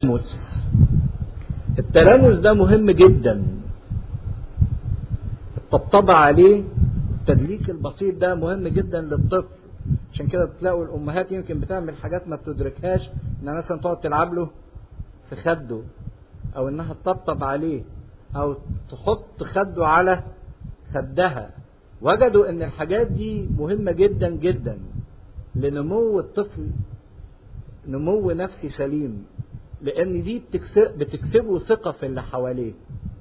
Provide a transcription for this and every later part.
التلامس التلامس ده مهم جدا الطبطبة عليه التدليك البسيط ده مهم جدا للطفل عشان كده تلاقوا الامهات يمكن بتعمل حاجات ما بتدركهاش انها مثلا تقعد تلعب له في خده او انها تطبطب عليه او تحط خده على خدها وجدوا ان الحاجات دي مهمة جدا جدا لنمو الطفل نمو نفسي سليم لان دي بتكسب بتكسبه ثقة في اللي حواليه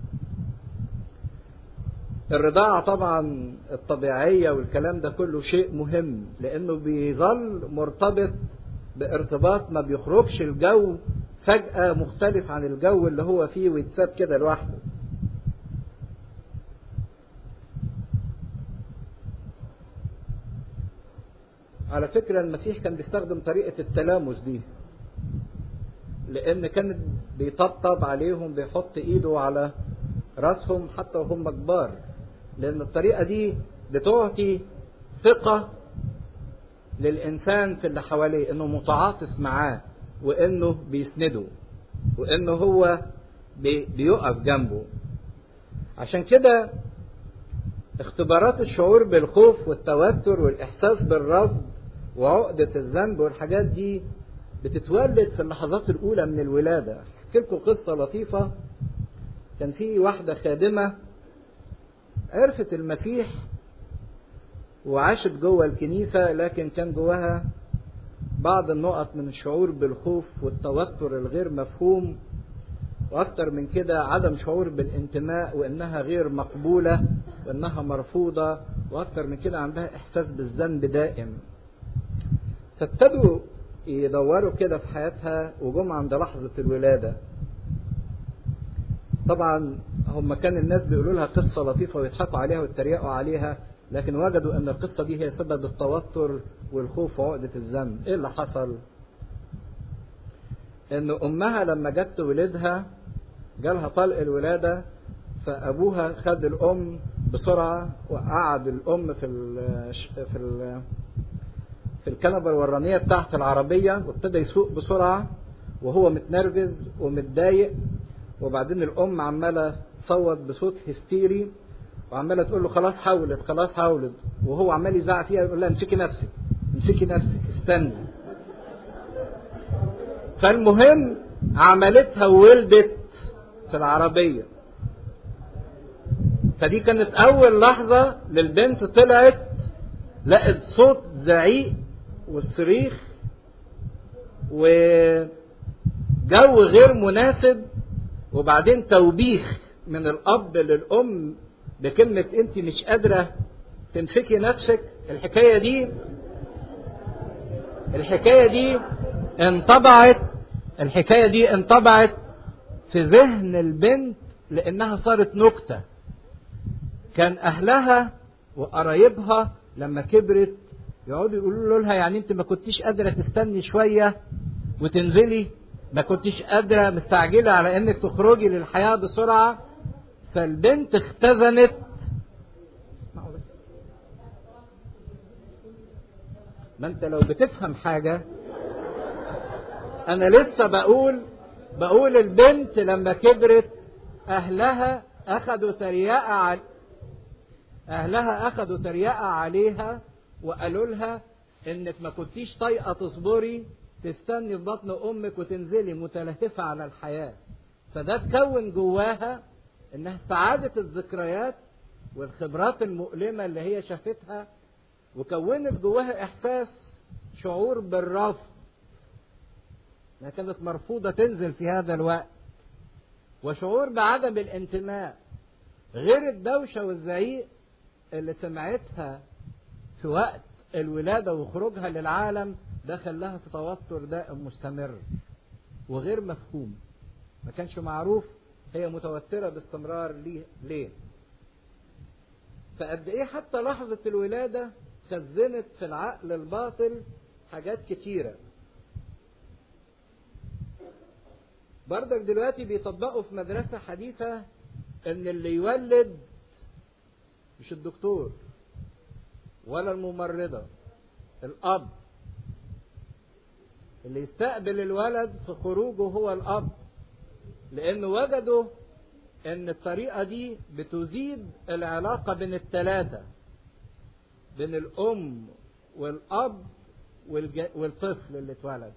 الرضاعة طبعا الطبيعية والكلام ده كله شيء مهم لانه بيظل مرتبط بارتباط ما بيخرجش الجو فجأة مختلف عن الجو اللي هو فيه ويتساب كده لوحده على فكرة المسيح كان بيستخدم طريقة التلامس دي لأن كان بيطبطب عليهم بيحط إيده على راسهم حتى وهم كبار لأن الطريقة دي بتعطي ثقة للإنسان في اللي حواليه إنه متعاطف معاه وإنه بيسنده وإنه هو بيقف جنبه عشان كده اختبارات الشعور بالخوف والتوتر والإحساس بالرفض وعقدة الذنب والحاجات دي بتتولد في اللحظات الأولى من الولادة أحكي لكم قصة لطيفة كان في واحدة خادمة عرفت المسيح وعاشت جوه الكنيسة لكن كان جواها بعض النقط من الشعور بالخوف والتوتر الغير مفهوم واكتر من كده عدم شعور بالانتماء وانها غير مقبولة وانها مرفوضة واكتر من كده عندها احساس بالذنب دائم فابتدوا يدوروا كده في حياتها وجم عند لحظة الولادة طبعا هم كان الناس بيقولوا لها قصة لطيفة ويضحكوا عليها ويتريقوا عليها لكن وجدوا ان القصة دي هي سبب التوتر والخوف وعقدة الذنب ايه اللي حصل ان امها لما جت تولدها جالها طلق الولادة فابوها خد الام بسرعة وقعد الام في ال في ال في الكنبة الورانية بتاعت العربية وابتدى يسوق بسرعة وهو متنرفز ومتضايق وبعدين الام عمالة تصوت بصوت هستيري وعمالة تقول له خلاص حاولت خلاص حاولت وهو عمال يزعق فيها يقول لها امسكي نفسك امسكي نفسك استني فالمهم عملتها وولدت في العربية فدي كانت أول لحظة للبنت طلعت لقت صوت زعيق والصريخ وجو غير مناسب وبعدين توبيخ من الأب للأم بكلمة أنت مش قادرة تمسكي نفسك الحكاية دي الحكاية دي انطبعت الحكاية دي انطبعت في ذهن البنت لأنها صارت نكتة كان أهلها وقرايبها لما كبرت يقعدوا يقولوا لها يعني أنت ما كنتيش قادرة تستني شوية وتنزلي ما كنتيش قادرة مستعجلة على إنك تخرجي للحياة بسرعة فالبنت اختزنت ما انت لو بتفهم حاجة انا لسه بقول بقول البنت لما كبرت اهلها اخذوا تريقة على اهلها اخذوا تريقة عليها وقالوا لها انك ما كنتيش طايقة تصبري تستني في بطن امك وتنزلي متلهفة على الحياة فده تكون جواها انها استعادت الذكريات والخبرات المؤلمة اللي هي شافتها وكونت جواها احساس شعور بالرفض انها كانت مرفوضة تنزل في هذا الوقت وشعور بعدم الانتماء غير الدوشة والزعيق اللي سمعتها في وقت الولادة وخروجها للعالم ده خلاها في توتر دائم مستمر وغير مفهوم ما كانش معروف هي متوترة باستمرار ليه ليه فقد ايه حتى لحظة الولادة خزنت في العقل الباطل حاجات كتيرة بردك دلوقتي بيطبقوا في مدرسة حديثة ان اللي يولد مش الدكتور ولا الممرضة الأب اللي يستقبل الولد في خروجه هو الأب لأنه وجدوا إن الطريقة دي بتزيد العلاقة بين الثلاثة بين الأم والأب والطفل اللي اتولد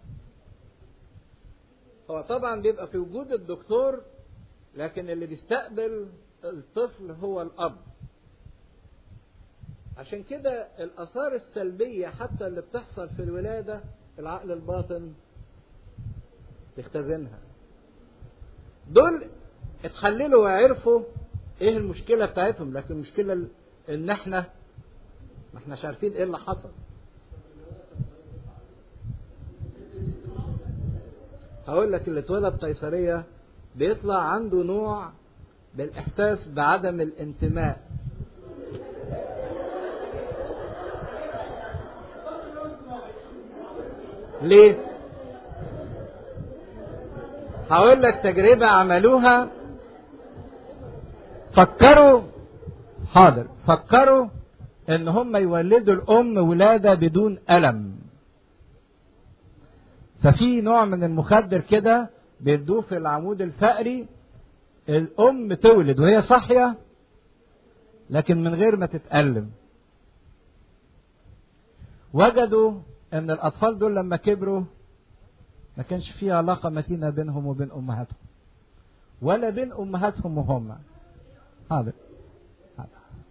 هو طبعا بيبقى في وجود الدكتور لكن اللي بيستقبل الطفل هو الأب عشان كده الآثار السلبية حتى اللي بتحصل في الولادة العقل الباطن يختزنها دول اتحللوا وعرفوا ايه المشكلة بتاعتهم لكن المشكلة ان احنا ما احناش عارفين ايه اللي حصل هقول لك اللي اتولد قيصرية بيطلع عنده نوع بالاحساس بعدم الانتماء ليه هقول لك تجربة عملوها فكروا حاضر فكروا ان هم يولدوا الام ولادة بدون ألم ففي نوع من المخدر كده بيدوه في العمود الفقري الام تولد وهي صاحية لكن من غير ما تتألم وجدوا ان الاطفال دول لما كبروا ما كانش في علاقة متينة بينهم وبين امهاتهم ولا بين امهاتهم وهم حاضر حاضر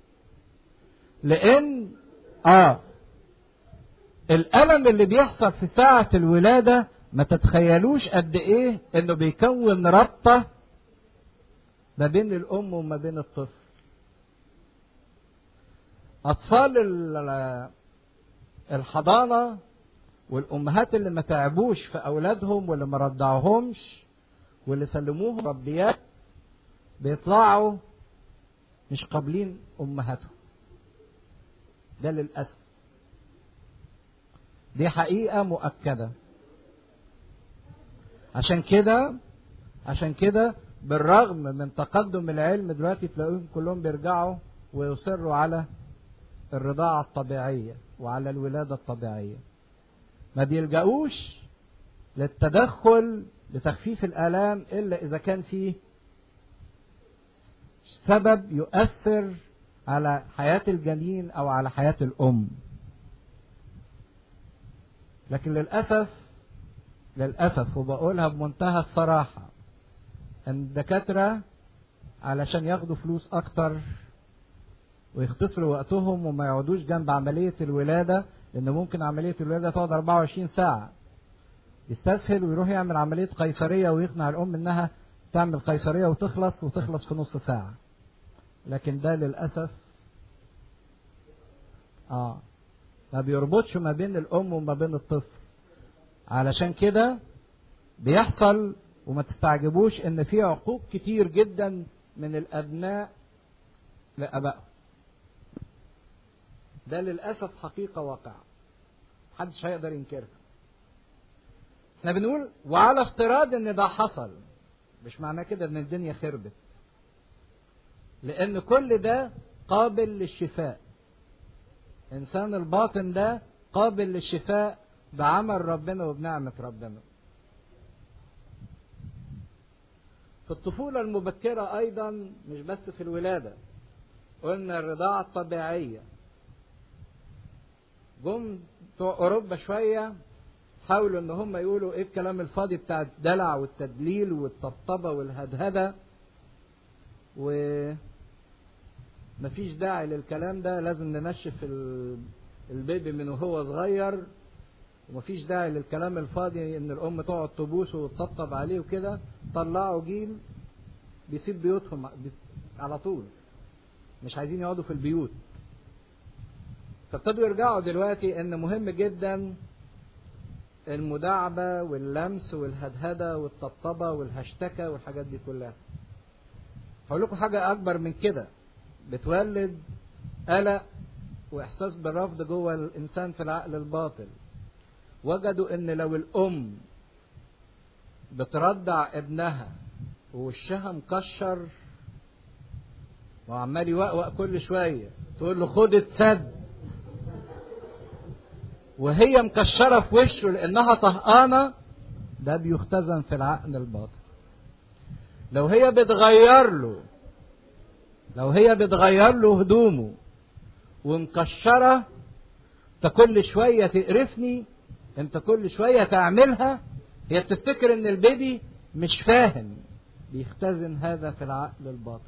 لان اه الالم اللي بيحصل في ساعة الولادة ما تتخيلوش قد ايه انه بيكون ربطة ما بين الام وما بين الطفل اطفال الحضانة والامهات اللي ما تعبوش في اولادهم واللي ما رضعوهمش واللي سلموهم ربيات بيطلعوا مش قابلين امهاتهم ده للاسف دي حقيقه مؤكده عشان كده عشان كده بالرغم من تقدم العلم دلوقتي تلاقيهم كلهم بيرجعوا ويصروا على الرضاعة الطبيعية وعلى الولادة الطبيعية ما بيلجأوش للتدخل لتخفيف الآلام إلا إذا كان فيه سبب يؤثر على حياة الجنين أو على حياة الأم لكن للأسف للأسف وبقولها بمنتهى الصراحة أن الدكاترة علشان ياخدوا فلوس أكتر ويختصروا وقتهم وما يقعدوش جنب عملية الولادة لأن ممكن عملية الولادة تقعد 24 ساعة يستسهل ويروح يعمل عملية قيصرية ويقنع الأم إنها تعمل قيصرية وتخلص وتخلص في نص ساعة لكن ده للأسف آه ما بيربطش ما بين الأم وما بين الطفل علشان كده بيحصل وما تستعجبوش إن في عقوق كتير جدا من الأبناء لآبائهم ده للأسف حقيقة واقعة محدش هيقدر ينكرها احنا بنقول وعلى افتراض ان ده حصل مش معناه كده ان الدنيا خربت لان كل ده قابل للشفاء انسان الباطن ده قابل للشفاء بعمل ربنا وبنعمة ربنا في الطفولة المبكرة أيضا مش بس في الولادة قلنا الرضاعة الطبيعية جم بتوع أوروبا شوية حاولوا إن هم يقولوا إيه الكلام الفاضي بتاع الدلع والتدليل والطبطبة والهدهدة و مفيش داعي للكلام ده لازم ننشف البيبي من وهو صغير ومفيش داعي للكلام الفاضي ان الام تقعد تبوسه وتطبطب عليه وكده طلعوا جيل بيسيب بيوتهم على طول مش عايزين يقعدوا في البيوت فابتدوا يرجعوا دلوقتي ان مهم جدا المداعبة واللمس والهدهدة والطبطبة والهشتكة والحاجات دي كلها هقول لكم حاجة أكبر من كده بتولد قلق وإحساس بالرفض جوه الإنسان في العقل الباطن وجدوا إن لو الأم بترضع ابنها ووشها مكشر وعمال يوقوق كل شوية تقول له خد اتسد وهي مكشرة في وشه لأنها طهقانة ده بيختزن في العقل الباطن لو هي بتغير له لو هي بتغير له هدومه ومكشرة انت كل شوية تقرفني انت كل شوية تعملها هي بتفتكر ان البيبي مش فاهم بيختزن هذا في العقل الباطن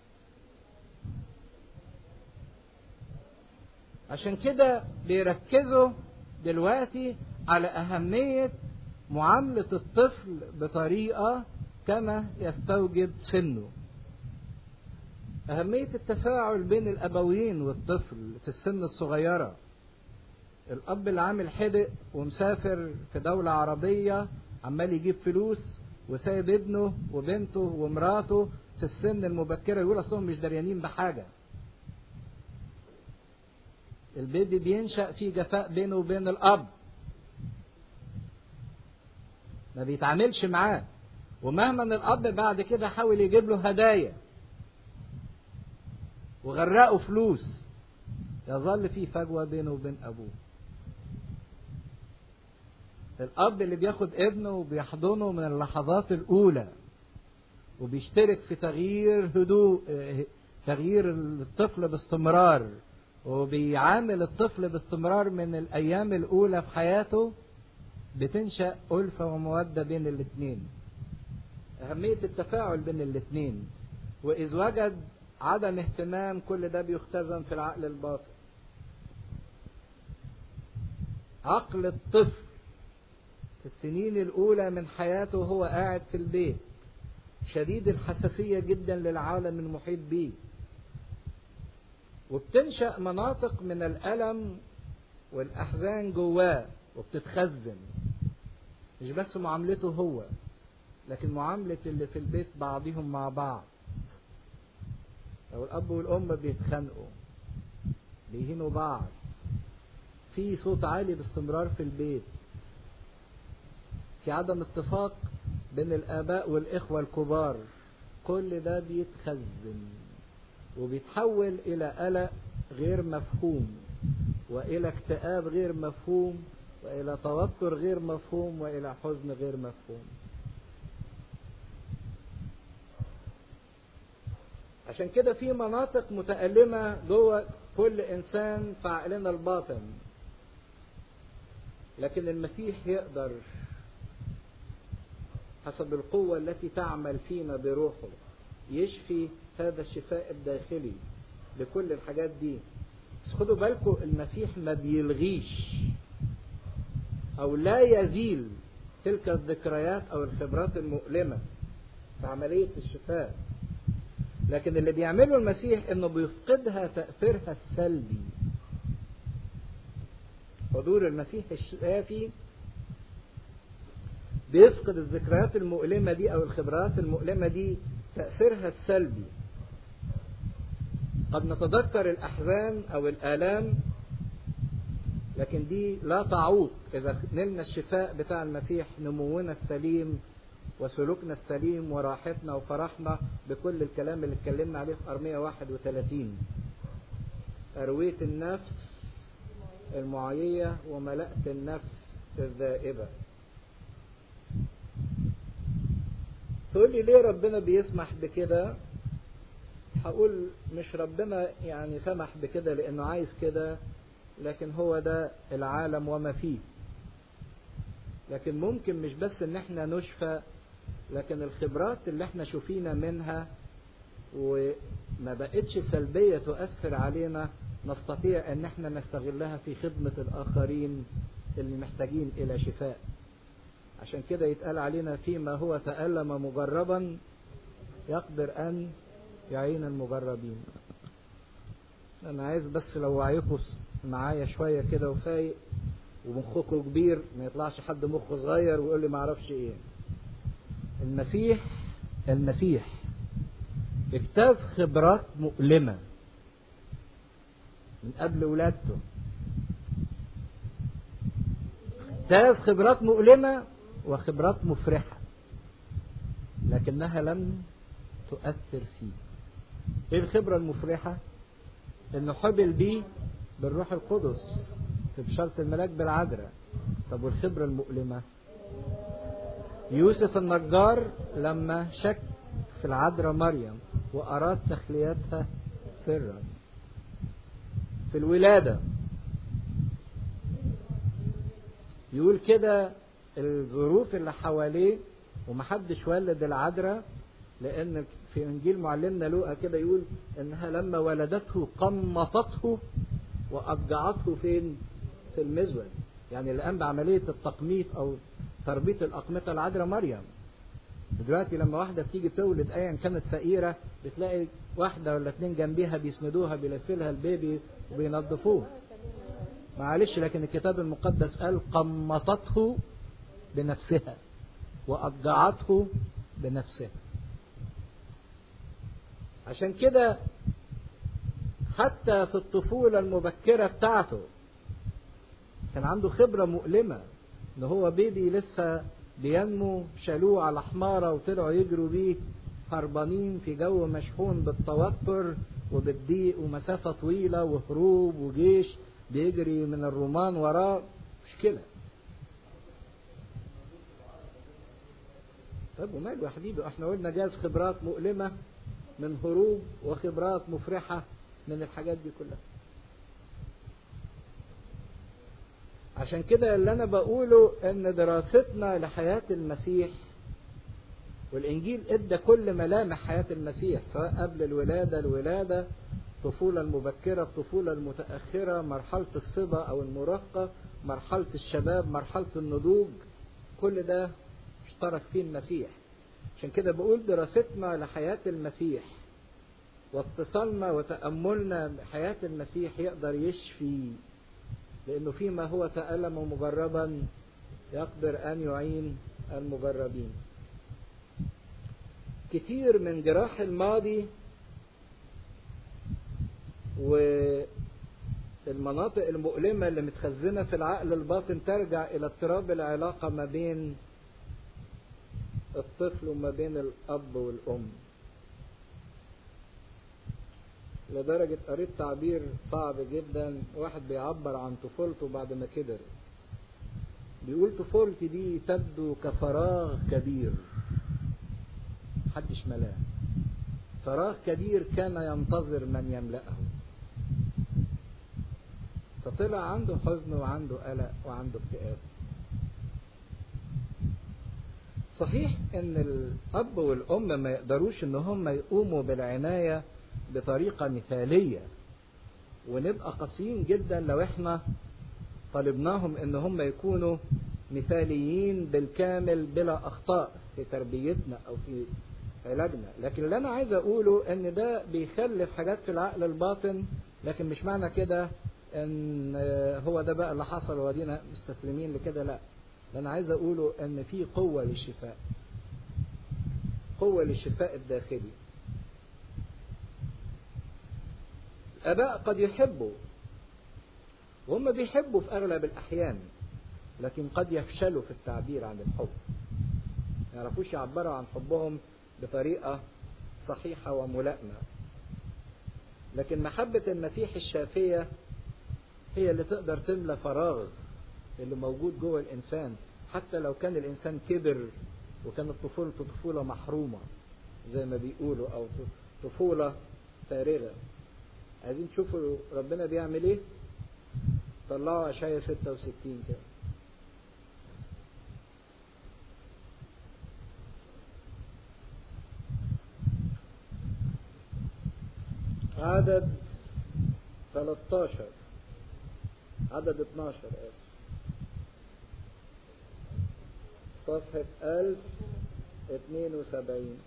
عشان كده بيركزوا دلوقتي على أهمية معاملة الطفل بطريقة كما يستوجب سنه أهمية التفاعل بين الأبوين والطفل في السن الصغيرة الأب اللي عامل حدق ومسافر في دولة عربية عمال يجيب فلوس وسايب ابنه وبنته ومراته في السن المبكرة يقول أصلهم مش دريانين بحاجة البيبي بينشأ في جفاء بينه وبين الأب ما بيتعاملش معاه ومهما ان الأب بعد كده حاول يجيب له هدايا وغرقه فلوس يظل في فجوة بينه وبين أبوه الأب اللي بياخد ابنه وبيحضنه من اللحظات الأولى وبيشترك في تغيير هدوء تغيير الطفل باستمرار وبيعامل الطفل باستمرار من الأيام الأولى في حياته بتنشأ ألفة ومودة بين الاثنين أهمية التفاعل بين الاثنين وإذ وجد عدم اهتمام كل ده بيختزن في العقل الباطن عقل الطفل في السنين الأولى من حياته هو قاعد في البيت شديد الحساسية جدا للعالم المحيط به وبتنشأ مناطق من الألم والأحزان جواه وبتتخزن مش بس معاملته هو لكن معاملة اللي في البيت بعضهم مع بعض لو الأب والأم بيتخانقوا بيهينوا بعض في صوت عالي باستمرار في البيت في عدم اتفاق بين الآباء والإخوة الكبار كل ده بيتخزن وبيتحول إلى قلق غير مفهوم وإلى اكتئاب غير مفهوم وإلى توتر غير مفهوم وإلى حزن غير مفهوم عشان كده في مناطق متألمة جوه كل إنسان في عقلنا الباطن لكن المسيح يقدر حسب القوة التي تعمل فينا بروحه يشفي هذا الشفاء الداخلي لكل الحاجات دي بس خدوا بالكم المسيح ما بيلغيش او لا يزيل تلك الذكريات او الخبرات المؤلمة في عملية الشفاء لكن اللي بيعمله المسيح انه بيفقدها تأثيرها السلبي حضور المسيح الشافي بيفقد الذكريات المؤلمة دي أو الخبرات المؤلمة دي تأثيرها السلبي قد نتذكر الأحزان أو الآلام لكن دي لا تعوق إذا نلنا الشفاء بتاع المسيح نمونا السليم وسلوكنا السليم وراحتنا وفرحنا بكل الكلام اللي اتكلمنا عليه في أرمية 31 أرويت النفس المعيية وملأت النفس الذائبة تقول لي ليه ربنا بيسمح بكده هقول مش ربنا يعني سمح بكده لانه عايز كده لكن هو ده العالم وما فيه لكن ممكن مش بس ان احنا نشفى لكن الخبرات اللي احنا شوفينا منها وما بقتش سلبية تؤثر علينا نستطيع ان احنا نستغلها في خدمة الاخرين اللي محتاجين الى شفاء عشان كده يتقال علينا فيما هو تألم مجربا يقدر أن يعين المجربين أنا عايز بس لو وعيكم معايا شوية كده وفايق ومخكم كبير ما يطلعش حد مخه صغير ويقول لي ما اعرفش ايه المسيح المسيح اكتاف خبرات مؤلمة من قبل ولادته اكتاف خبرات مؤلمة وخبرات مفرحة لكنها لم تؤثر فيه ايه الخبرة المفرحة انه حبل بيه بالروح القدس في بشارة الملاك بالعذراء طب والخبرة المؤلمة يوسف النجار لما شك في العذراء مريم وأراد تخليتها سرا في الولادة يقول كده الظروف اللي حواليه ومحدش ولد العذراء لأن في إنجيل معلمنا لوقا كده يقول إنها لما ولدته قمطته وأضجعته فين؟ في المزود يعني اللي قام بعملية التقميط أو تربيط الأقمطة العذراء مريم دلوقتي لما واحدة بتيجي تولد أيا كانت فقيرة بتلاقي واحدة ولا اتنين جنبيها بيسندوها بيلفوا لها البيبي وبينظفوه معلش لكن الكتاب المقدس قال قمطته بنفسها وأضجعته بنفسها عشان كده حتى في الطفولة المبكرة بتاعته كان عنده خبرة مؤلمة ان هو بيبي لسه بينمو شالوه على حمارة وطلعوا يجروا بيه هربانين في جو مشحون بالتوتر وبالضيق ومسافة طويلة وهروب وجيش بيجري من الرومان وراه مشكلة طب وماله يا حبيبي احنا قلنا جاز خبرات مؤلمة من هروب وخبرات مفرحة من الحاجات دي كلها عشان كده اللي انا بقوله ان دراستنا لحياة المسيح والانجيل ادى كل ملامح حياة المسيح سواء قبل الولادة الولادة الطفولة المبكرة الطفولة المتأخرة مرحلة الصبا او المراهقة مرحلة الشباب مرحلة النضوج كل ده اشترك فيه المسيح عشان كده بقول دراستنا لحياة المسيح واتصالنا وتأملنا بحياة المسيح يقدر يشفي لأنه فيما هو تألم مجربا يقدر أن يعين المجربين كتير من جراح الماضي والمناطق المؤلمة اللي متخزنة في العقل الباطن ترجع إلى اضطراب العلاقة ما بين الطفل وما بين الأب والأم لدرجة قريت تعبير صعب جدا واحد بيعبر عن طفولته بعد ما كبر بيقول طفولتي دي تبدو كفراغ كبير محدش ملاه فراغ كبير كان ينتظر من يملأه فطلع عنده حزن وعنده قلق وعنده اكتئاب صحيح ان الاب والام ما يقدروش ان هم يقوموا بالعنايه بطريقة مثالية ونبقى قاسيين جدا لو احنا طلبناهم ان هم يكونوا مثاليين بالكامل بلا اخطاء في تربيتنا او في علاجنا لكن اللي انا عايز اقوله ان ده بيخلف حاجات في العقل الباطن لكن مش معنى كده ان هو ده بقى اللي حصل ودينا مستسلمين لكده لا اللي انا عايز اقوله ان في قوة للشفاء قوة للشفاء الداخلي الآباء قد يحبوا وهم بيحبوا في أغلب الأحيان لكن قد يفشلوا في التعبير عن الحب ما يعرفوش يعبروا عن حبهم بطريقة صحيحة وملائمة لكن محبة المسيح الشافية هي اللي تقدر تملى فراغ اللي موجود جوه الإنسان حتى لو كان الإنسان كبر وكانت طفولته طفولة محرومة زي ما بيقولوا أو طفولة فارغة عايزين تشوفوا ربنا بيعمل ايه طلعوا اشعياء 66 كده عدد 13 عدد 12 اسف صفحة 1072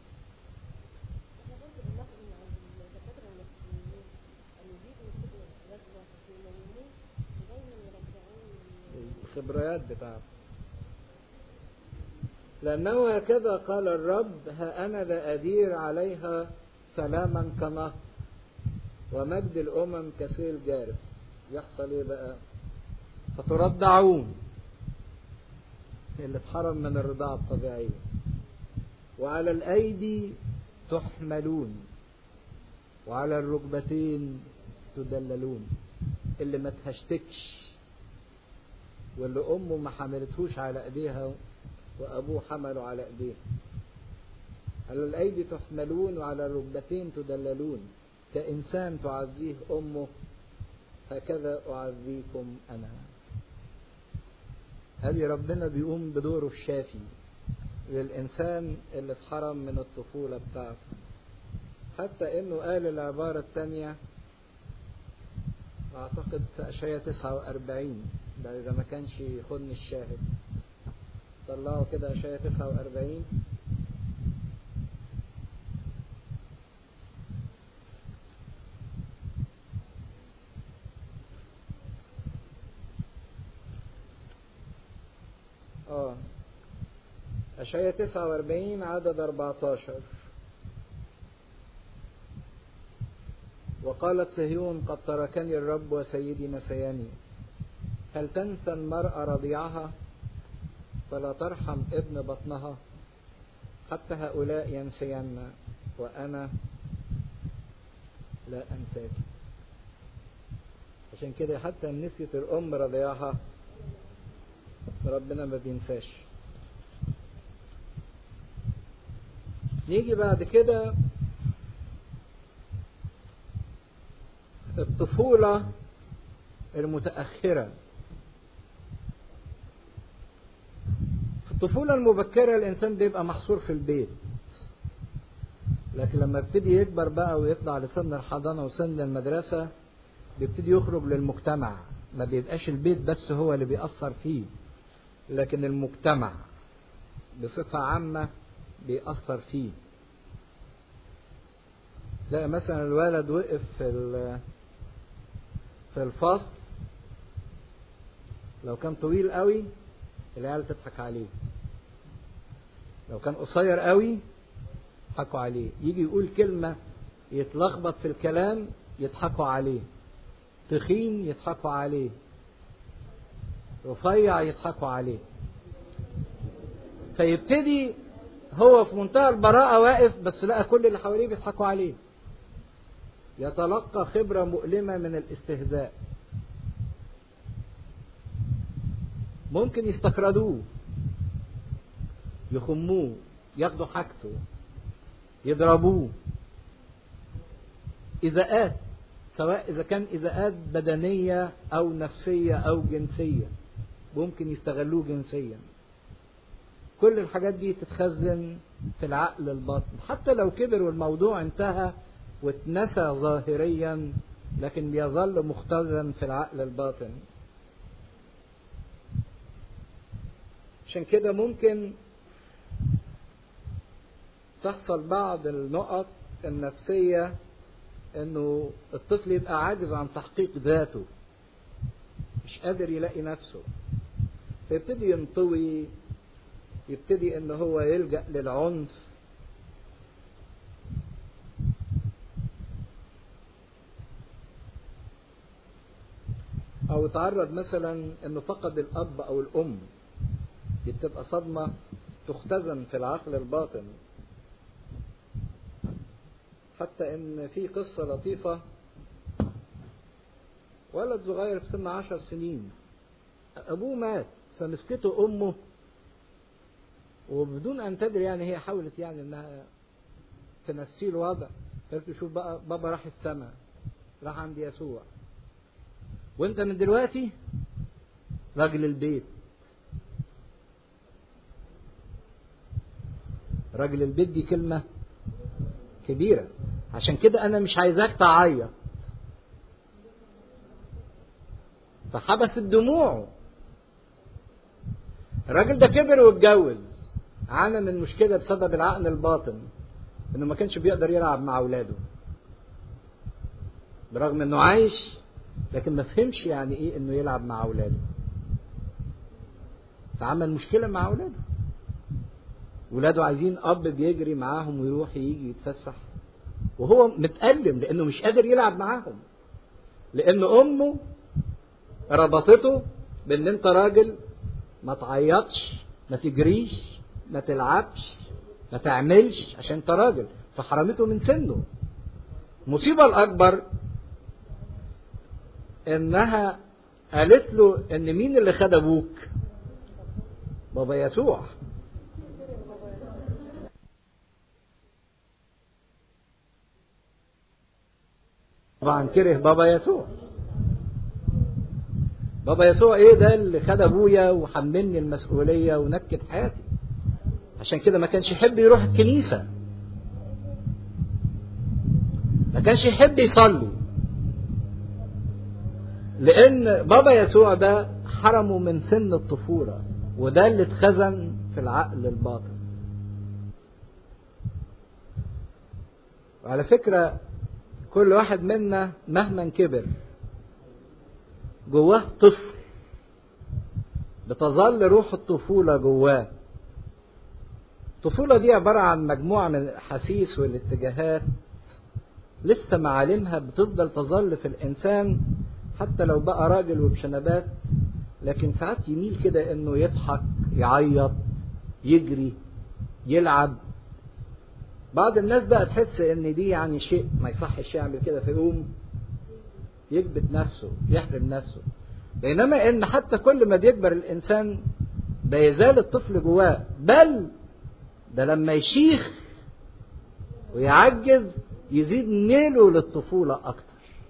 الخبريات بتاعته لأنه هكذا قال الرب ها أنا لا أدير عليها سلاما كنهر ومجد الأمم كسيل جارف يحصل إيه بقى فتردعون اللي اتحرم من الرضاعة الطبيعية وعلى الأيدي تحملون وعلى الركبتين تدللون اللي ما تهشتكش واللي امه ما حملتهوش على ايديها وابوه حمله على ايديه على الايدي تحملون وعلى الركبتين تدللون كانسان تعزيه امه هكذا اعزيكم انا هذه ربنا بيقوم بدوره الشافي للإنسان اللي اتحرم من الطفولة بتاعته حتى إنه قال العبارة الثانية أعتقد في أشعية 49 ده إذا ما كانش يخن الشاهد طلعوا كده أشعية 49 اه أشعية 49 عدد 14 وقالت صهيون قد تركني الرب وسيدي نسياني هل تنسى المرأة رضيعها فلا ترحم ابن بطنها حتى هؤلاء ينسين وأنا لا أنساك عشان كده حتى نسيت الأم رضيعها ربنا ما بينساش نيجي بعد كده الطفولة المتأخرة في الطفولة المبكرة الإنسان بيبقى محصور في البيت لكن لما ابتدي يكبر بقى ويطلع لسن الحضانة وسن المدرسة بيبتدي يخرج للمجتمع ما بيبقاش البيت بس هو اللي بيأثر فيه لكن المجتمع بصفة عامة بيأثر فيه تلاقي مثلا الولد وقف في في الفصل لو كان طويل قوي العيال تضحك عليه لو كان قصير قوي يضحكوا عليه يجي يقول كلمة يتلخبط في الكلام يضحكوا عليه تخين يضحكوا عليه رفيع يضحكوا عليه فيبتدي هو في منتهى البراءة واقف بس لقى كل اللي حواليه بيضحكوا عليه يتلقى خبرة مؤلمة من الاستهزاء ممكن يستقردوه يخموه ياخدوا حاجته يضربوه إذاءات سواء إذا كان إذاءات بدنية أو نفسية أو جنسية ممكن يستغلوه جنسيا كل الحاجات دي تتخزن في العقل الباطن حتى لو كبر والموضوع انتهى واتنسى ظاهريا لكن بيظل مختزن في العقل الباطن عشان كده ممكن تحصل بعض النقط النفسية انه الطفل يبقى عاجز عن تحقيق ذاته مش قادر يلاقي نفسه فيبتدي ينطوي يبتدي ان هو يلجأ للعنف او يتعرض مثلا انه فقد الاب او الام دي بتبقى صدمة تختزن في العقل الباطن حتى ان في قصة لطيفة ولد صغير في سن عشر سنين ابوه مات فمسكته امه وبدون ان تدري يعني هي حاولت يعني انها تنسيه الوضع قالت له شوف بقى بابا راح السماء راح عند يسوع وانت من دلوقتي راجل البيت راجل البيت دي كلمة كبيرة عشان كده انا مش عايزاك تعيط فحبست دموعه الراجل ده كبر واتجوز عانى من مشكلة بسبب العقل الباطن انه ما كانش بيقدر يلعب مع اولاده برغم انه عايش لكن ما فهمش يعني ايه انه يلعب مع اولاده فعمل مشكلة مع اولاده ولاده عايزين اب بيجري معاهم ويروح يجي يتفسح وهو متألم لانه مش قادر يلعب معاهم لان امه ربطته بان انت راجل ما تعيطش ما تجريش ما تلعبش ما تعملش عشان انت راجل فحرمته من سنه المصيبة الأكبر إنها قالت له ان مين اللي خد ابوك بابا يسوع طبعا كره بابا يسوع بابا يسوع ايه ده اللي خد ابويا وحملني المسؤوليه ونكد حياتي عشان كده ما كانش يحب يروح الكنيسه ما كانش يحب يصلي لان بابا يسوع ده حرمه من سن الطفوله وده اللي اتخزن في العقل الباطن وعلى فكره كل واحد منا مهما كبر جواه طفل بتظل روح الطفولة جواه الطفولة دي عبارة عن مجموعة من الأحاسيس والاتجاهات لسه معالمها بتفضل تظل في الإنسان حتى لو بقى راجل وبشنبات لكن ساعات يميل كده إنه يضحك يعيط يجري يلعب بعض الناس بقى تحس ان دي يعني شيء ما يصحش يعمل كده فيقوم يكبت نفسه يحرم نفسه بينما ان حتى كل ما بيكبر الانسان بيزال الطفل جواه بل ده لما يشيخ ويعجز يزيد ميله للطفولة أكتر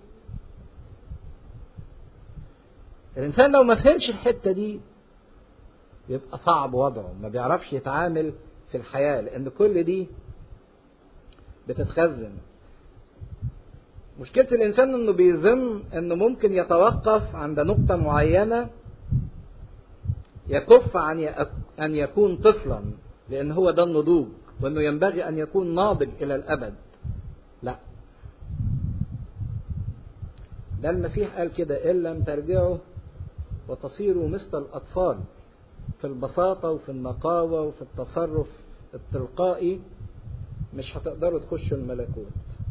الإنسان لو ما فهمش الحتة دي يبقى صعب وضعه ما بيعرفش يتعامل في الحياة لأن كل دي بتتخزن مشكلة الإنسان إنه بيظن إنه ممكن يتوقف عند نقطة معينة يكف عن أن يكون طفلا لأن هو ده النضوج وإنه ينبغي أن يكون ناضج إلى الأبد لا ده المسيح قال كده إن لم ترجعوا وتصيروا مثل الأطفال في البساطة وفي النقاوة وفي التصرف التلقائي مش هتقدروا تخشوا الملكوت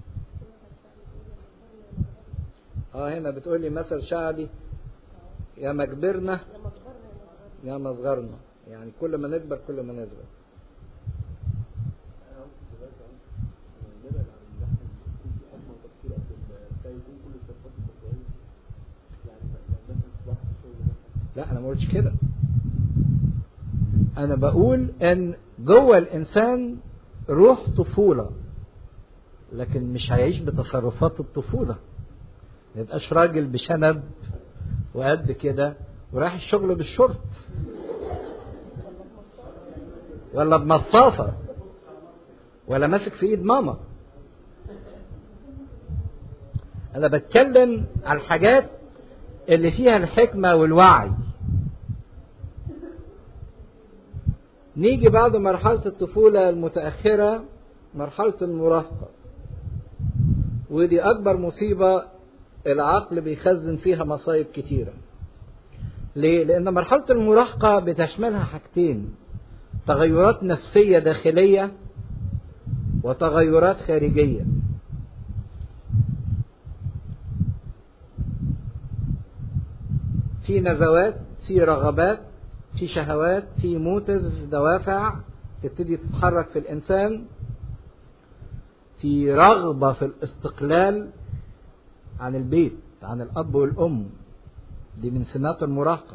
اه هنا بتقول لي مثل شعبي يا ما كبرنا يا ما صغرنا يعني كل ما نكبر كل ما نصغر لا انا ما قلتش كده انا بقول ان جوه الانسان روح طفوله لكن مش هيعيش بتصرفات الطفوله ما يبقاش راجل بشنب وقد كده ورايح الشغل بالشورت ولا بمصافة ولا ماسك في ايد ماما انا بتكلم على الحاجات اللي فيها الحكمة والوعي نيجي بعد مرحلة الطفولة المتأخرة مرحلة المراهقة ودي أكبر مصيبة العقل بيخزن فيها مصايب كتيرة ليه؟ لأن مرحلة المراهقة بتشملها حاجتين تغيرات نفسية داخلية وتغيرات خارجية في نزوات في رغبات في شهوات في موتيفز دوافع تبتدي تتحرك في الإنسان في رغبة في الاستقلال عن البيت عن الأب والأم دي من سمات المراهقة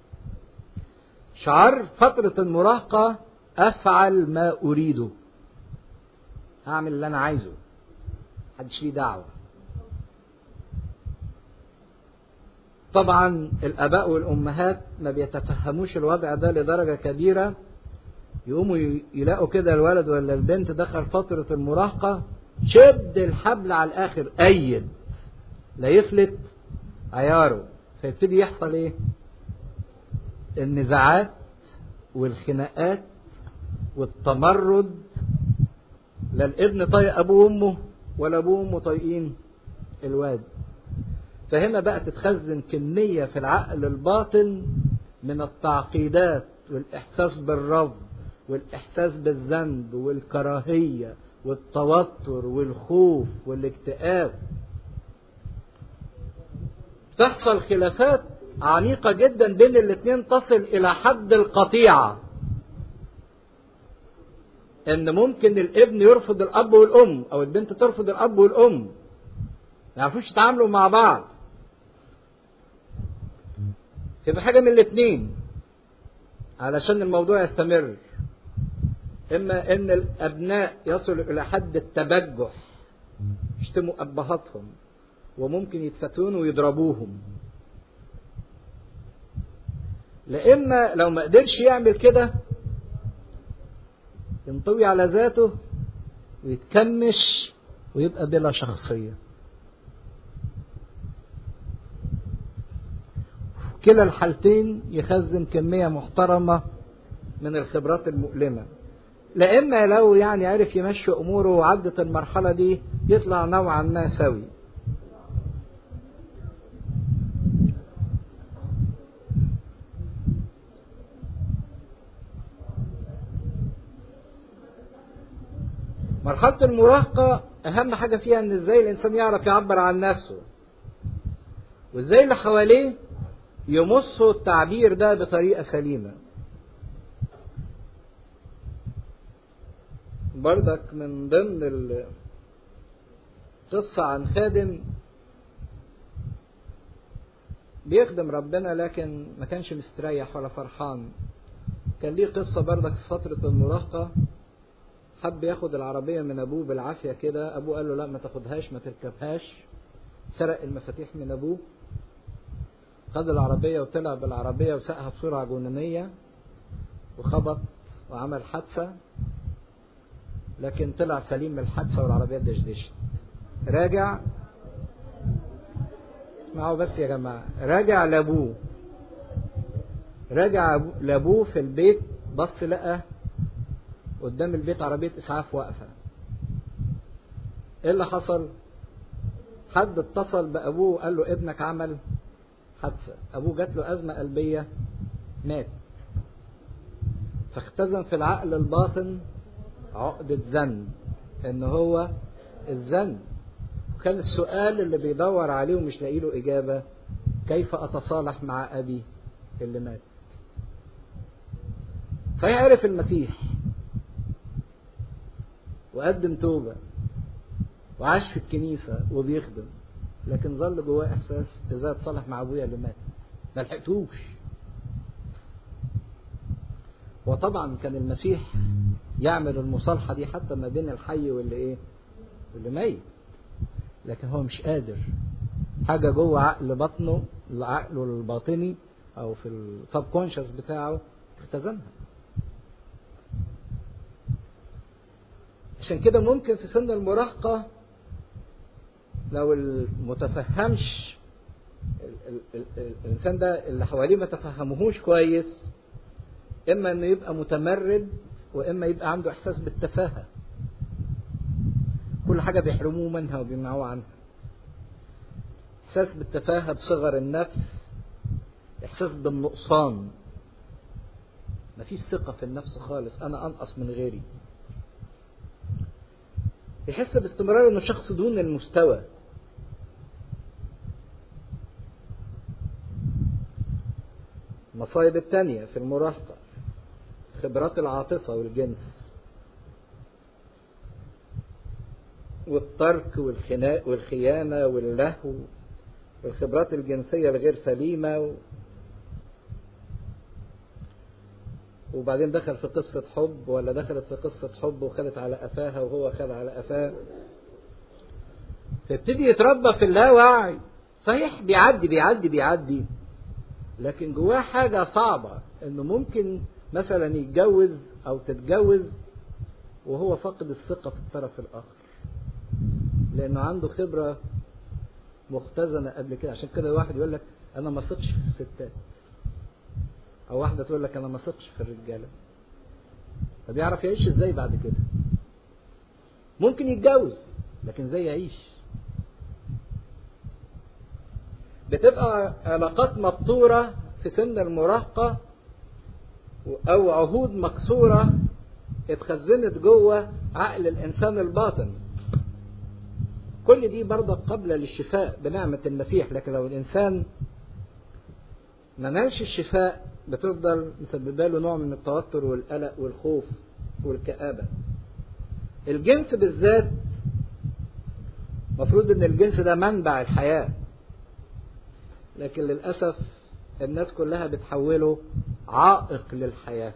شعار فترة المراهقة أفعل ما أريده هعمل اللي أنا عايزه محدش ليه دعوة طبعا الآباء والأمهات ما بيتفهموش الوضع ده لدرجة كبيرة يقوموا يلاقوا كده الولد ولا البنت دخل فترة المراهقة شد الحبل على الآخر أيد لا يفلت عياره فيبتدي يحصل ايه النزاعات والخناقات والتمرد لا الابن طايق ابوه وامه ولا ابوه وامه طايقين الواد فهنا بقى تتخزن كمية في العقل الباطن من التعقيدات والإحساس بالرفض والإحساس بالذنب والكراهية والتوتر والخوف والاكتئاب تحصل خلافات عميقة جدا بين الاثنين تصل إلى حد القطيعة إن ممكن الابن يرفض الأب والأم أو البنت ترفض الأب والأم ما يعرفوش يتعاملوا مع بعض يبقى حاجة من الاتنين علشان الموضوع يستمر إما إن الأبناء يصلوا إلى حد التبجح يشتموا أبهاتهم وممكن يتفتون ويضربوهم لإما لو ما قدرش يعمل كده ينطوي على ذاته ويتكمش ويبقى بلا شخصية كلا الحالتين يخزن كمية محترمة من الخبرات المؤلمة لا إما لو يعني عرف يمشي أموره وعدت المرحلة دي يطلع نوعا ما سوي مرحلة المراهقة أهم حاجة فيها إن إزاي الإنسان يعرف يعبر عن نفسه وإزاي اللي حواليه يمصوا التعبير ده بطريقة سليمة بردك من ضمن القصة عن خادم بيخدم ربنا لكن ما كانش مستريح ولا فرحان كان ليه قصة بردك في فترة المراهقة حب ياخد العربية من أبوه بالعافية كده أبوه قال له لا ما تاخدهاش ما تركبهاش سرق المفاتيح من أبوه خد العربية وطلع بالعربية وساقها بسرعة جنونية وخبط وعمل حادثة لكن طلع سليم من الحادثة والعربية دشدشت راجع اسمعوا بس يا جماعة راجع لأبوه راجع لأبوه في البيت بص لقى قدام البيت عربية إسعاف واقفة إيه اللي حصل؟ حد اتصل بأبوه وقال له ابنك عمل حادثة أبوه جات له أزمة قلبية مات فاختزن في العقل الباطن عقدة ذنب إن هو الذنب وكان السؤال اللي بيدور عليه ومش لاقي له إجابة كيف أتصالح مع أبي اللي مات صحيح عرف المسيح وقدم توبة وعاش في الكنيسة وبيخدم لكن ظل جواه إحساس إذا اتصالح مع أبويا اللي مات ما لحقتوش وطبعا كان المسيح يعمل المصالحة دي حتى ما بين الحي واللي إيه واللي ميت لكن هو مش قادر حاجة جوه عقل بطنه عقله الباطني أو في السب كونشس بتاعه اختزنها عشان كده ممكن في سن المراهقة لو المتفهمش ال ال ال الإنسان ده اللي حواليه ما تفهموهوش كويس إما إنه يبقى متمرد وإما يبقى عنده إحساس بالتفاهة كل حاجة بيحرموه منها وبيمنعوه عنها إحساس بالتفاهة بصغر النفس إحساس بالنقصان مفيش ثقة في النفس خالص أنا أنقص من غيري يحس باستمرار انه شخص دون المستوى المصايب التانية في المراهقة خبرات العاطفة والجنس والترك والخناق والخيانة واللهو والخبرات الجنسية الغير سليمة و... وبعدين دخل في قصة حب ولا دخلت في قصة حب وخدت على قفاها وهو خد على قفاه فيبتدي يتربى في اللاوعي صحيح بيعدي بيعدي بيعدي لكن جواه حاجة صعبة انه ممكن مثلا يتجوز او تتجوز وهو فاقد الثقة في الطرف الاخر لانه عنده خبرة مختزنة قبل كده عشان كده واحد يقول لك انا ما ثقش في الستات او واحدة تقول لك انا ما ثقش في الرجالة طب يعرف يعيش ازاي بعد كده ممكن يتجوز لكن ازاي يعيش بتبقى علاقات مبتورة في سن المراهقة أو عهود مكسورة اتخزنت جوه عقل الإنسان الباطن كل دي برضه قبل للشفاء بنعمة المسيح لكن لو الإنسان ما نالش الشفاء بتفضل مسببه له نوع من التوتر والقلق والخوف والكآبة الجنس بالذات مفروض ان الجنس ده منبع الحياة لكن للأسف الناس كلها بتحوله عائق للحياة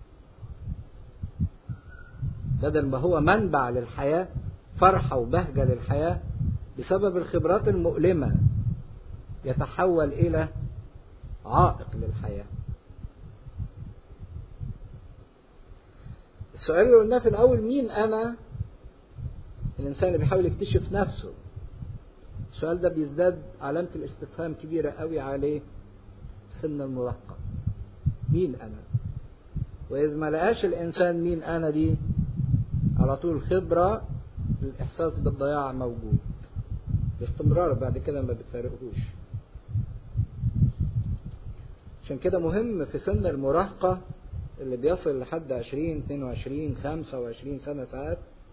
بدل ما هو منبع للحياة فرحة وبهجة للحياة بسبب الخبرات المؤلمة يتحول إلى عائق للحياة السؤال اللي قلناه في الأول مين أنا الإنسان اللي بيحاول يكتشف نفسه السؤال ده بيزداد علامة الاستفهام كبيرة قوي عليه سن المراهقة مين أنا وإذا ما لقاش الإنسان مين أنا دي على طول خبرة الإحساس بالضياع موجود باستمرار بعد كده ما بتفارقهوش عشان كده مهم في سن المراهقة اللي بيصل لحد 20 22 25 سنة ساعات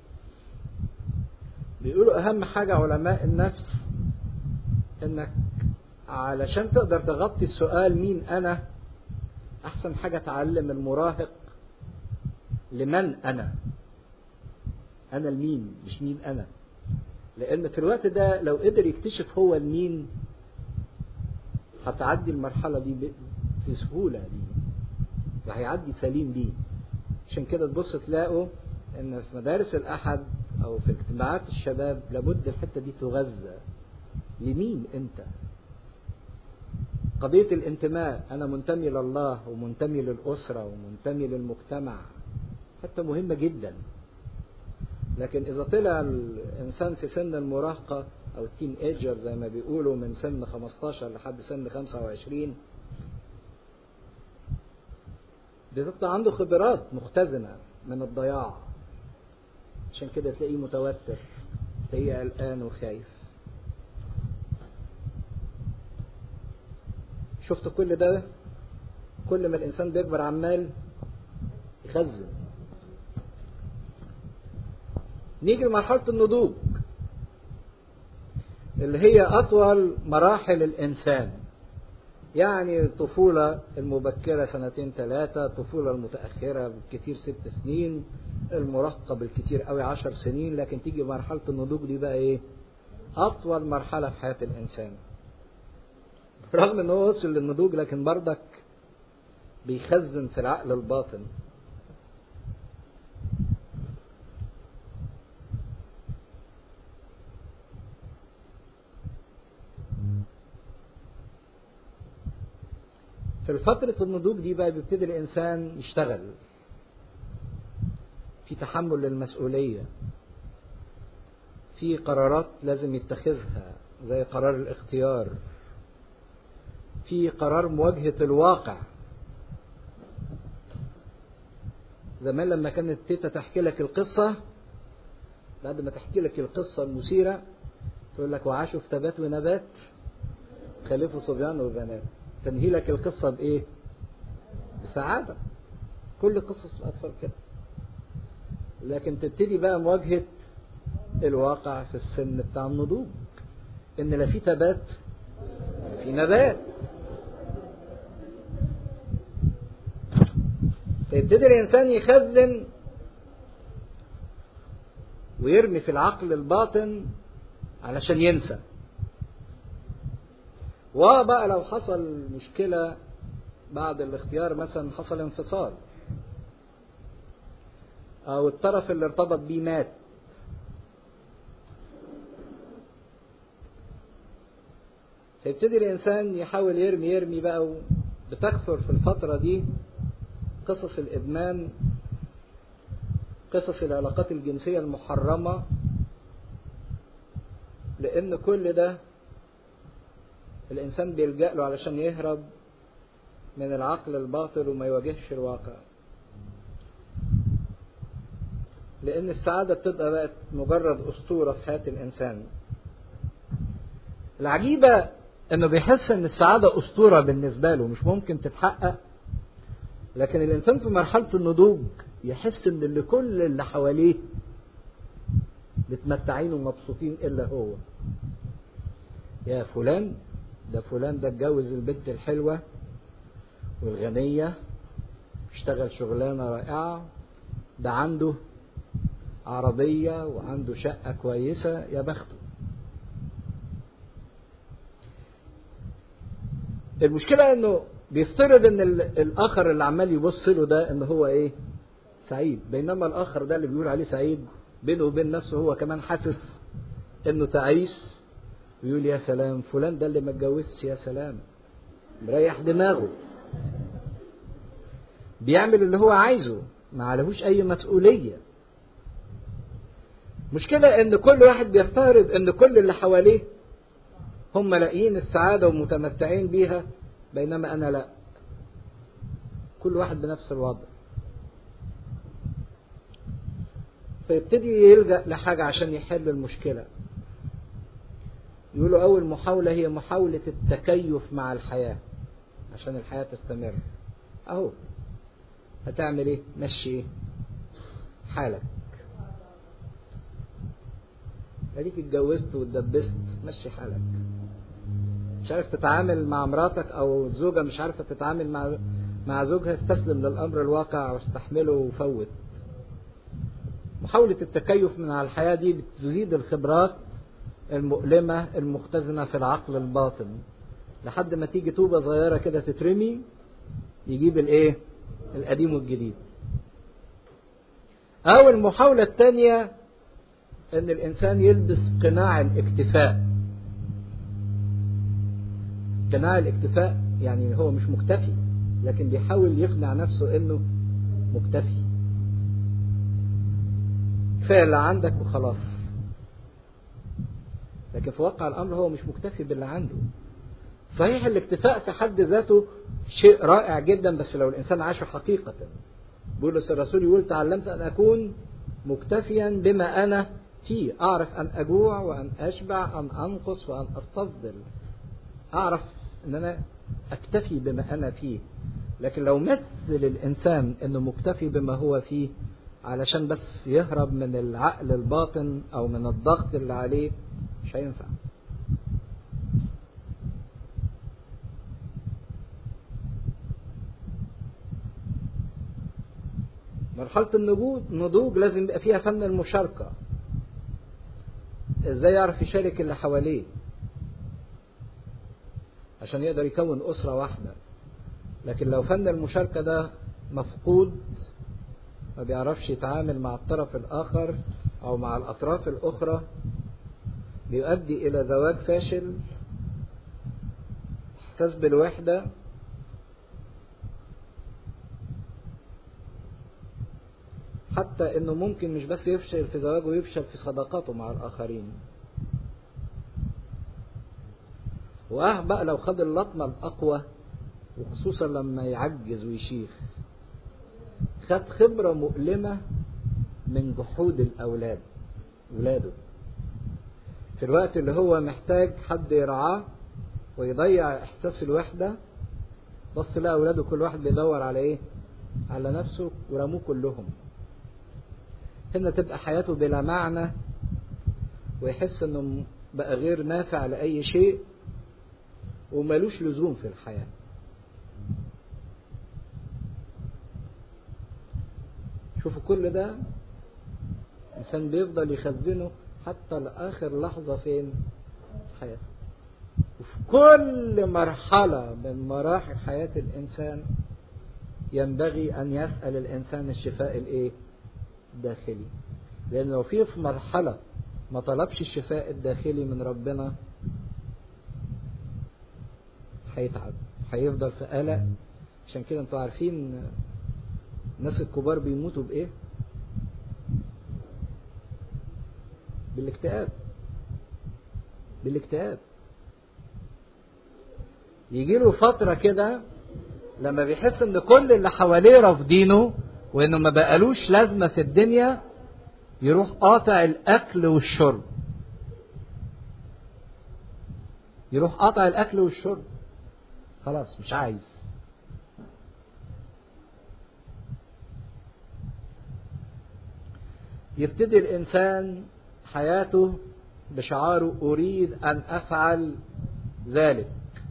بيقولوا أهم حاجة علماء النفس إنك علشان تقدر تغطي السؤال مين أنا أحسن حاجة تعلم المراهق لمن أنا أنا المين مش مين أنا لأن في الوقت ده لو قدر يكتشف هو المين هتعدي المرحلة دي في سهولة دي وهيعدي سليم دي عشان كده تبص تلاقوا ان في مدارس الاحد او في اجتماعات الشباب لابد الحته دي تغذى لمين انت قضيه الانتماء انا منتمي لله ومنتمي للاسره ومنتمي للمجتمع حتى مهمه جدا لكن اذا طلع الانسان في سن المراهقه او التين ايجر زي ما بيقولوا من سن 15 لحد سن 25 بتبقى عنده خبرات مختزنة من الضياع عشان كده تلاقيه متوتر تلاقيه قلقان وخايف شفت كل ده كل ما الإنسان بيكبر عمال يخزن نيجي لمرحلة النضوج اللي هي أطول مراحل الإنسان يعني الطفولة المبكرة سنتين ثلاثة الطفولة المتأخرة بالكثير ست سنين المراهقة بالكثير قوي عشر سنين لكن تيجي مرحلة النضوج دي بقى ايه أطول مرحلة في حياة الإنسان رغم ان هو وصل للنضوج لكن برضك بيخزن في العقل الباطن في فترة النضوج دي بقى بيبتدي الإنسان يشتغل في تحمل للمسؤولية في قرارات لازم يتخذها زي قرار الاختيار في قرار مواجهة الواقع زمان لما كانت تيتا تحكي لك القصة بعد ما تحكي لك القصة المثيرة تقول لك وعاشوا في تبات ونبات خلفوا صبيان وبنات تنهي لك القصة بإيه؟ بسعادة كل قصص الأطفال كده لكن تبتدي بقى مواجهة الواقع في السن بتاع النضوج إن لا في تبات في نبات فيبتدي الإنسان يخزن ويرمي في العقل الباطن علشان ينسى وبقى لو حصل مشكلة بعد الاختيار مثلا حصل انفصال أو الطرف اللي ارتبط بيه مات فيبتدي الإنسان يحاول يرمي يرمي بقى بتكثر في الفترة دي قصص الإدمان قصص العلاقات الجنسية المحرمة لأن كل ده الإنسان بيلجأ له علشان يهرب من العقل الباطل وما يواجهش الواقع لأن السعادة بتبقى بقت مجرد أسطورة في حياة الإنسان العجيبة إنه بيحس إن السعادة أسطورة بالنسبة له مش ممكن تتحقق لكن الإنسان في مرحلة النضوج يحس إن اللي كل اللي حواليه متمتعين ومبسوطين إلا هو يا فلان ده فلان ده اتجوز البنت الحلوة والغنية اشتغل شغلانة رائعة ده عنده عربية وعنده شقة كويسة يا بخته المشكلة انه بيفترض ان الاخر اللي عمال يبص له ده ان هو ايه سعيد بينما الاخر ده اللي بيقول عليه سعيد بينه وبين نفسه هو كمان حاسس انه تعيس ويقول يا سلام فلان ده اللي ما اتجوزش يا سلام مريح دماغه بيعمل اللي هو عايزه ما عليهوش اي مسؤوليه مشكلة ان كل واحد بيفترض ان كل اللي حواليه هم لاقيين السعادة ومتمتعين بيها بينما انا لا كل واحد بنفس الوضع فيبتدي يلجأ لحاجة عشان يحل المشكلة يقولوا أول محاولة هي محاولة التكيف مع الحياة عشان الحياة تستمر أهو هتعمل إيه؟ مشي إيه؟ حالك اديك اتجوزت واتدبست مشي حالك مش عارف تتعامل مع مراتك او الزوجه مش عارفه تتعامل مع مع زوجها استسلم للامر الواقع واستحمله وفوت محاولة التكيف من على الحياة دي بتزيد الخبرات المؤلمة المختزنة في العقل الباطن لحد ما تيجي طوبة صغيرة كده تترمي يجيب الايه القديم والجديد او المحاولة الثانية ان الانسان يلبس قناع الاكتفاء قناع الاكتفاء يعني هو مش مكتفي لكن بيحاول يقنع نفسه انه مكتفي كفايه اللي عندك وخلاص لكن في واقع الامر هو مش مكتفي باللي عنده صحيح الاكتفاء في حد ذاته شيء رائع جدا بس لو الانسان عاشه حقيقه بولس الرسول يقول تعلمت ان اكون مكتفيا بما انا فيه اعرف ان اجوع وان اشبع ان انقص وان استفضل اعرف ان انا اكتفي بما انا فيه لكن لو مثل الانسان انه مكتفي بما هو فيه علشان بس يهرب من العقل الباطن او من الضغط اللي عليه مش هينفع مرحلة النضوج النضوج لازم يبقى فيها فن المشاركة ازاي يعرف يشارك اللي حواليه عشان يقدر يكون أسرة واحدة لكن لو فن المشاركة ده مفقود ما بيعرفش يتعامل مع الطرف الآخر أو مع الأطراف الأخرى بيؤدي إلى زواج فاشل إحساس بالوحدة حتى إنه ممكن مش بس يفشل في زواجه يفشل في صداقاته مع الآخرين واه بقى لو خد اللطمة الأقوى وخصوصا لما يعجز ويشيخ خد خبرة مؤلمة من جحود الأولاد ولاده في الوقت اللي هو محتاج حد يرعاه ويضيع إحساس الوحدة بص لقى أولاده كل واحد بيدور على إيه؟ على نفسه ورموه كلهم هنا تبقى حياته بلا معنى ويحس إنه بقى غير نافع لأي شيء وملوش لزوم في الحياة شوفوا كل ده الإنسان بيفضل يخزنه حتى لآخر لحظة فين حياته وفي كل مرحلة من مراحل حياة الإنسان ينبغي أن يسأل الإنسان الشفاء الإيه؟ الداخلي لأن لو في في مرحلة ما طلبش الشفاء الداخلي من ربنا هيتعب هيفضل في قلق عشان كده انتوا عارفين الناس الكبار بيموتوا بايه بالاكتئاب بالاكتئاب يجي له فترة كده لما بيحس ان كل اللي حواليه رافضينه وانه ما بقالوش لازمة في الدنيا يروح قاطع الاكل والشرب يروح قاطع الاكل والشرب خلاص مش عايز يبتدي الإنسان حياته بشعاره أريد أن أفعل ذلك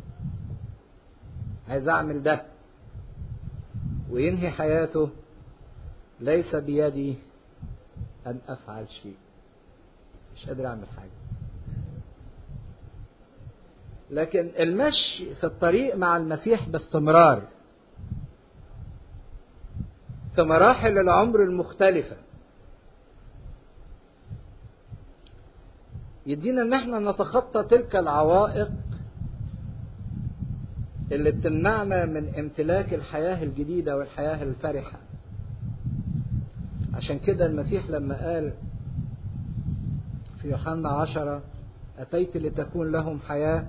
عايز أعمل ده وينهي حياته ليس بيدي أن أفعل شيء مش قادر أعمل حاجة لكن المشي في الطريق مع المسيح باستمرار في مراحل العمر المختلفة يدينا ان احنا نتخطى تلك العوائق اللي بتمنعنا من امتلاك الحياة الجديدة والحياة الفرحة عشان كده المسيح لما قال في يوحنا عشرة أتيت لتكون لهم حياة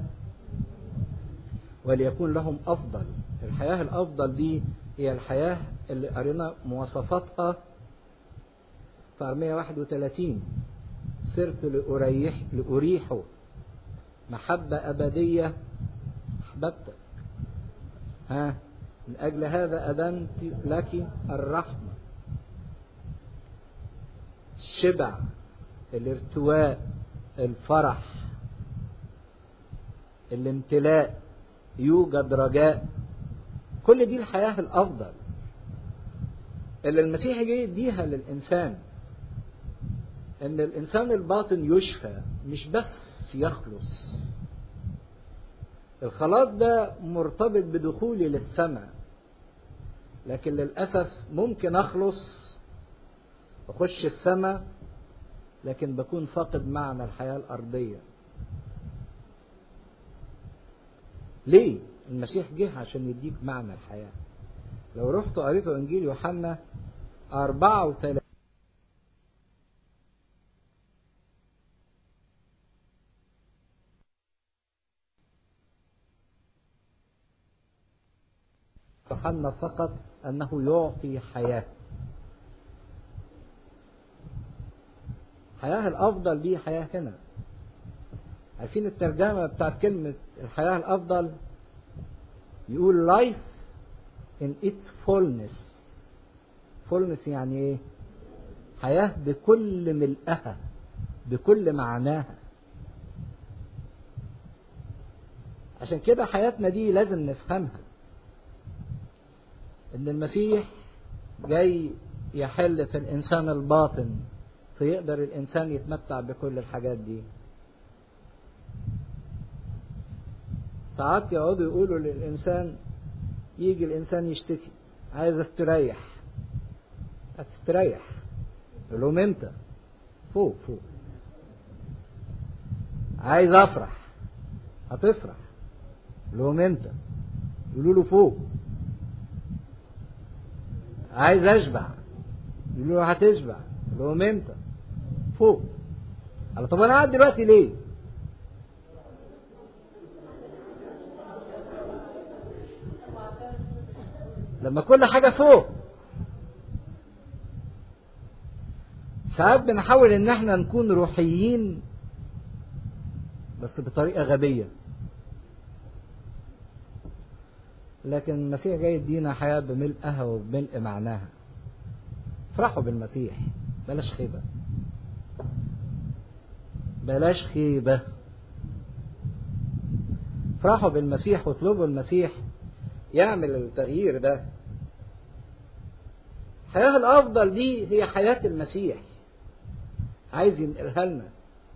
وليكون لهم أفضل الحياة الأفضل دي هي الحياة اللي قرينا مواصفاتها في أرمية 31 صرت لأريح لأريحه محبة أبدية أحببتك ها من أجل هذا أدنت لك الرحمة الشبع الارتواء الفرح الامتلاء يوجد رجاء كل دي الحياة الأفضل اللي المسيح جاي يديها للإنسان إن الإنسان الباطن يشفى مش بس يخلص الخلاص ده مرتبط بدخولي للسماء لكن للأسف ممكن أخلص أخش السماء لكن بكون فاقد معنى الحياة الأرضية ليه؟ المسيح جه عشان يديك معنى الحياة لو رحت قريتوا إنجيل يوحنا 34 يوحنا فقط أنه يعطي حياة الحياة الأفضل دي حياة هنا عارفين الترجمة بتاعت كلمة الحياة الأفضل يقول life in its fullness fullness يعني ايه حياة بكل ملئها بكل معناها عشان كده حياتنا دي لازم نفهمها ان المسيح جاي يحل في الانسان الباطن فيقدر الانسان يتمتع بكل الحاجات دي ساعات يقعدوا يقولوا للانسان يجي الانسان يشتكي عايز استريح هتستريح يقول لهم امتى فوق فوق عايز افرح هتفرح يقول لهم امتى يقولوا له فوق عايز اشبع يقولوا له هتشبع يقول لهم امتى فوق قال طب انا قاعد دلوقتي ليه لما كل حاجة فوق ساعات بنحاول ان احنا نكون روحيين بس بطريقة غبية لكن المسيح جاي يدينا حياة بملئها وبملء معناها افرحوا بالمسيح بلاش خيبة بلاش خيبة افرحوا بالمسيح واطلبوا المسيح يعمل التغيير ده الحياة الأفضل دي هي حياة المسيح عايز ينقلها لنا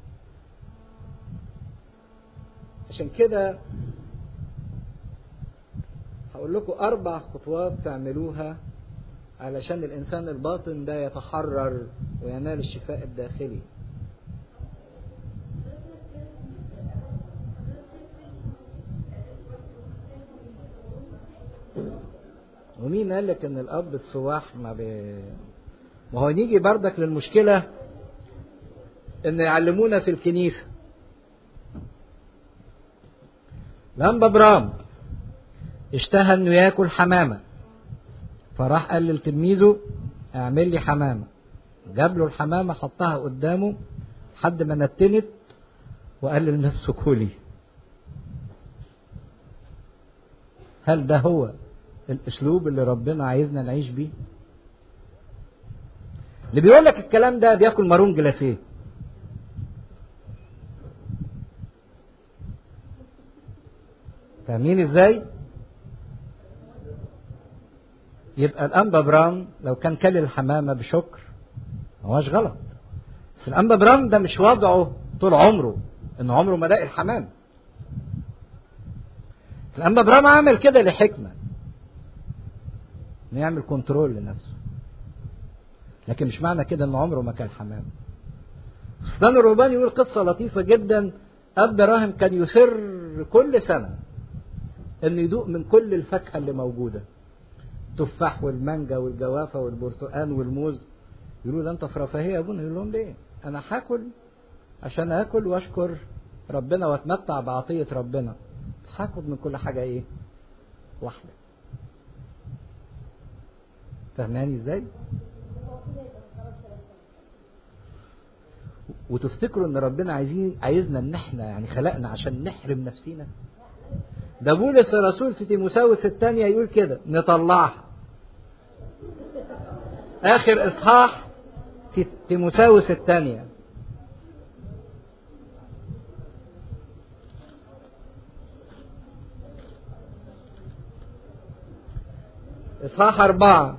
عشان كده هقول لكم أربع خطوات تعملوها علشان الإنسان الباطن ده يتحرر وينال الشفاء الداخلي ومين قال لك ان الاب السواح ما بي... ما هو نيجي بردك للمشكله ان يعلمونا في الكنيسه لما برام اشتهى انه ياكل حمامه فراح قال لتلميذه اعمل لي حمامه جاب له الحمامه حطها قدامه لحد ما نتنت وقال لنفسه كلي هل ده هو الاسلوب اللي ربنا عايزنا نعيش بيه اللي بيقول لك الكلام ده بياكل مارون جلاسيه فاهمين ازاي يبقى الانبا برام لو كان كل الحمامه بشكر ما هوش غلط بس الانبا برام ده مش وضعه طول عمره ان عمره ما لاقي الحمام الأنبا إبراهيم عمل كده لحكمة إنه يعمل كنترول لنفسه لكن مش معنى كده إن عمره ما كان حمام سلطان الرهبان يقول قصة لطيفة جدا أب راهم كان يسر كل سنة إنه يدوق من كل الفاكهة اللي موجودة التفاح والمانجا والجوافة والبرتقال والموز يقولوا ده أنت في رفاهية يا ابونا يقول لهم ليه؟ أنا هاكل عشان آكل وأشكر ربنا وأتمتع بعطية ربنا بس هاخد من كل حاجة إيه؟ واحدة فاهماني إزاي؟ وتفتكروا ان ربنا عايزين عايزنا ان احنا يعني خلقنا عشان نحرم نفسينا ده بولس الرسول في تيموساوس الثانية يقول كده نطلعها آخر إصحاح في تيموساوس الثانية إصحاح أربعة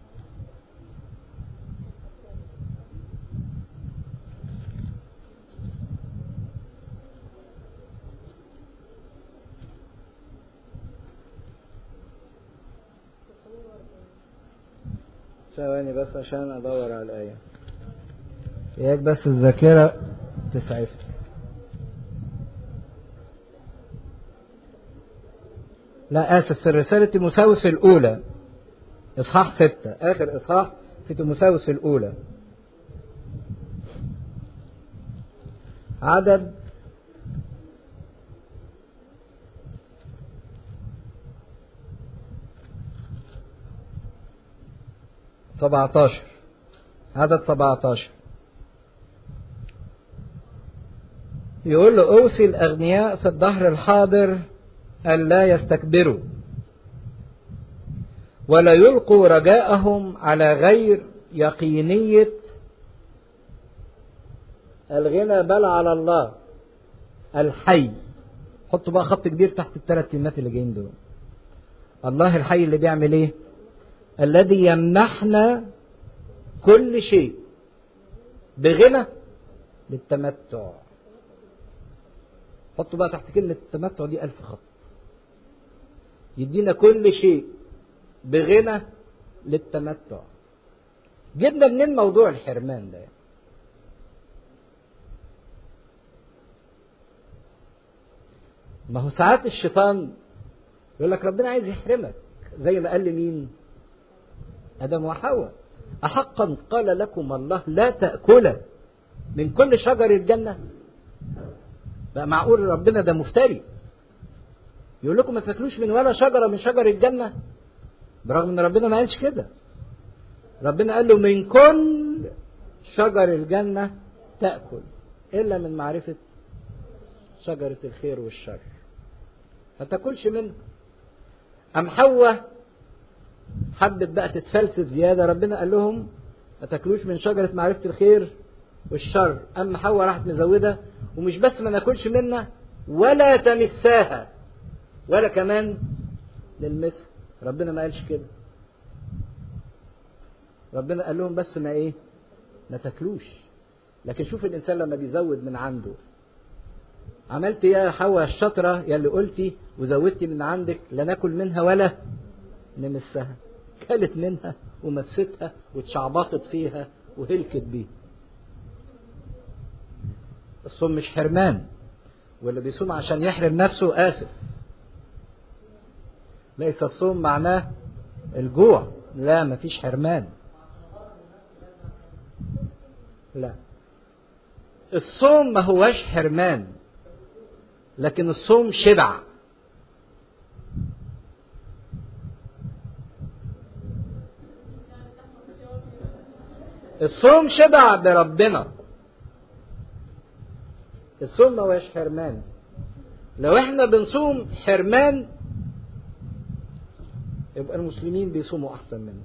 ثواني بس عشان ادور على الآية اياك بس الذاكرة تسعفني لا آسف في رسالة تيموساوس الأولى إصحاح ستة آخر إصحاح في تيموساوس الأولى عدد سبعتاشر عدد سبعتاشر يقول له أوصي الأغنياء في الدهر الحاضر ألا يستكبروا ولا يلقوا رجاءهم على غير يقينية الغنى بل على الله الحي حطوا بقى خط كبير تحت الثلاث كلمات اللي جايين دول الله الحي اللي بيعمل ايه الذي يمنحنا كل شيء بغنى للتمتع حطوا بقى تحت كلمة التمتع دي ألف خط يدينا كل شيء بغنى للتمتع جبنا منين موضوع الحرمان ده ما هو ساعات الشيطان يقول لك ربنا عايز يحرمك زي ما قال لمين ادم وحواء احقا قال لكم الله لا تاكلا من كل شجر الجنه بقى معقول ربنا ده مفتري يقول لكم ما تاكلوش من ولا شجره من شجر الجنه برغم ان ربنا ما قالش كده ربنا قال له من كل شجر الجنه تاكل الا من معرفه شجره الخير والشر ما تاكلش منه ام حواء حبت بقى تتفلسف زياده ربنا قال لهم ما تاكلوش من شجره معرفه الخير والشر اما حواء راحت مزوده ومش بس ما ناكلش منها ولا تمساها ولا كمان للمسها ربنا ما قالش كده ربنا قال لهم بس ما ايه ما تاكلوش لكن شوف الانسان لما بيزود من عنده عملت يا حواء الشطرة يا اللي قلتي وزودتي من عندك لا ناكل منها ولا نمسها كلت منها ومستها واتشعبطت فيها وهلكت بيه الصوم مش حرمان واللي بيصوم عشان يحرم نفسه آسف ليس الصوم معناه الجوع لا مفيش حرمان لا الصوم ما هوش حرمان لكن الصوم شبع الصوم شبع بربنا الصوم ما هوش حرمان لو احنا بنصوم حرمان يبقى المسلمين بيصوموا احسن منا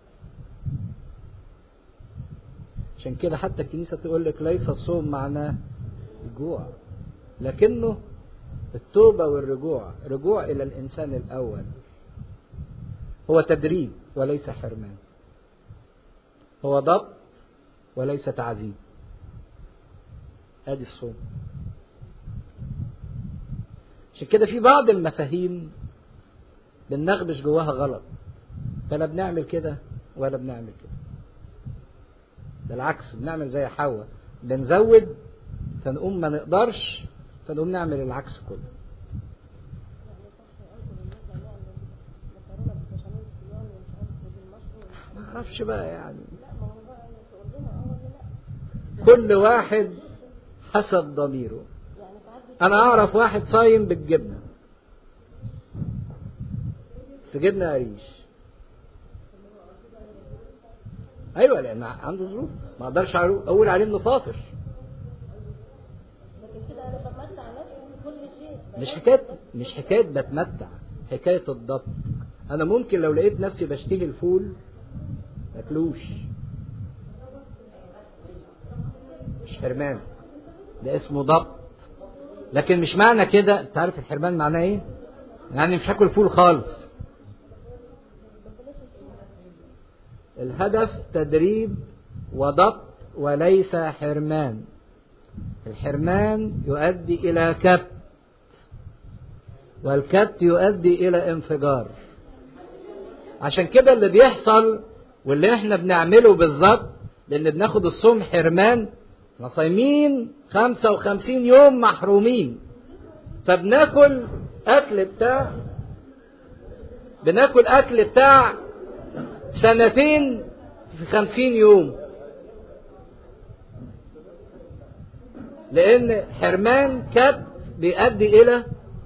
عشان كده حتى الكنيسة تقول لك ليس الصوم معناه الجوع لكنه التوبة والرجوع رجوع إلى الإنسان الأول هو تدريب وليس حرمان هو ضبط وليس تعذيب ادي الصوم عشان كده في بعض المفاهيم بننغبش جواها غلط فلا بنعمل كده ولا بنعمل كده بالعكس بنعمل زي حواء بنزود فنقوم ما نقدرش فنقوم نعمل العكس كله ما اعرفش بقى يعني كل واحد حسب ضميره انا اعرف واحد صايم بالجبنه بس جبنه قريش ايوه لان عنده ظروف ما اقدرش اقول عليه انه فاطر مش حكايه مش حكايه بتمتع حكايه الضبط انا ممكن لو لقيت نفسي بشتهي الفول ماكلوش مش حرمان ده اسمه ضبط لكن مش معنى كده انت عارف الحرمان معناه ايه يعني مش هاكل فول خالص الهدف تدريب وضبط وليس حرمان الحرمان يؤدي الى كبت والكبت يؤدي الى انفجار عشان كده اللي بيحصل واللي احنا بنعمله بالظبط لان بناخد الصوم حرمان احنا صايمين 55 يوم محرومين فبناكل اكل بتاع بناكل اكل بتاع سنتين في خمسين يوم لان حرمان كبت بيؤدي الى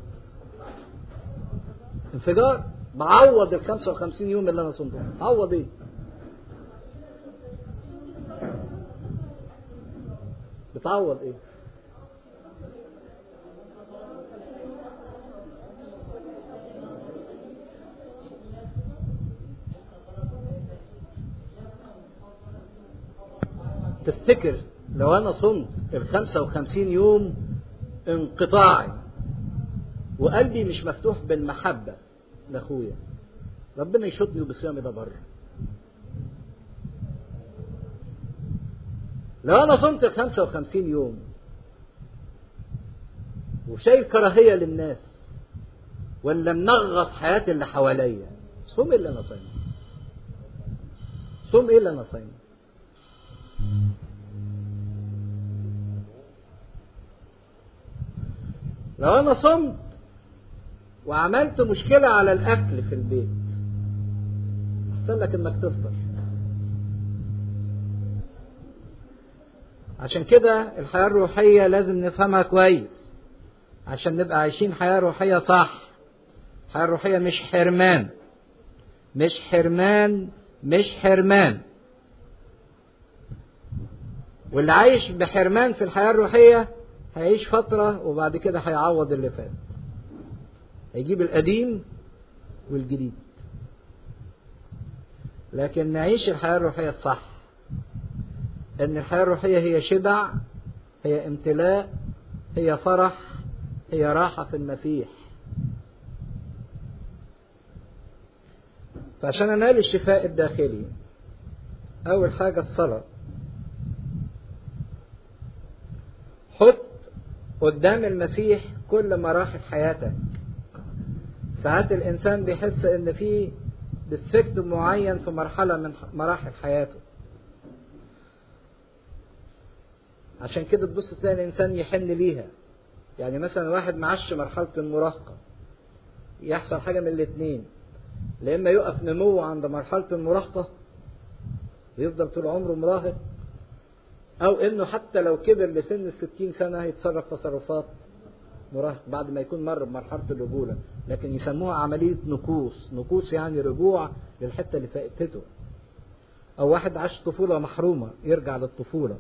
انفجار بعوض ال 55 يوم اللي انا صمتهم عوض ايه بتعوض ايه تفتكر لو انا صمت ال 55 يوم انقطاعي وقلبي مش مفتوح بالمحبة لاخويا ربنا يشوطني وبصيامي ده بره لو انا صمت ال 55 يوم وشايف كراهية للناس ولا منغص حياة اللي حواليا صوم ايه اللي انا صايمه صوم ايه اللي انا صايمه لو انا صمت وعملت مشكلة على الاكل في البيت احسن لك انك تفطر عشان كده الحياة الروحية لازم نفهمها كويس عشان نبقى عايشين حياة روحية صح الحياة الروحية مش حرمان مش حرمان مش حرمان واللي عايش بحرمان في الحياة الروحية هيعيش فترة وبعد كده هيعوض اللي فات هيجيب القديم والجديد لكن نعيش الحياة الروحية الصح ان الحياة الروحية هي شبع هي امتلاء هي فرح هي راحة في المسيح فعشان انال الشفاء الداخلي اول حاجة الصلاة حط قدام المسيح كل مراحل حياتك ساعات الانسان بيحس ان في ديفكت معين في مرحله من مراحل حياته عشان كده تبص تلاقي الانسان يحن ليها يعني مثلا واحد معش مرحله المراهقه يحصل حاجه من الاثنين لا اما يقف نموه عند مرحله المراهقه ويفضل طول عمره مراهق او انه حتى لو كبر لسن الستين سنه هيتصرف تصرفات مراهق بعد ما يكون مر بمرحله الرجوله لكن يسموها عمليه نكوص نكوص يعني رجوع للحته اللي فاتته او واحد عاش طفوله محرومه يرجع للطفوله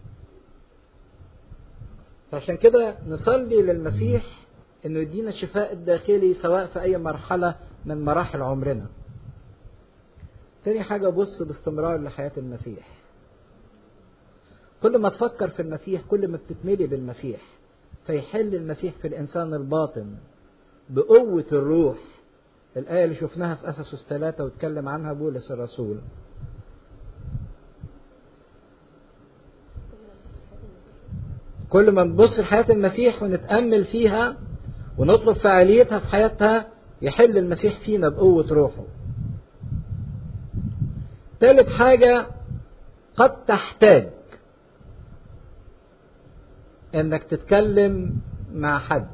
فعشان كده نصلي للمسيح انه يدينا الشفاء الداخلي سواء في اي مرحله من مراحل عمرنا تاني حاجه بص باستمرار لحياه المسيح كل ما تفكر في المسيح كل ما بتتملي بالمسيح فيحل المسيح في الإنسان الباطن بقوة الروح الآية اللي شفناها في أفسس ثلاثة واتكلم عنها بولس الرسول كل ما نبص لحياة المسيح ونتأمل فيها ونطلب فعاليتها في حياتها يحل المسيح فينا بقوة روحه ثالث حاجة قد تحتاج انك تتكلم مع حد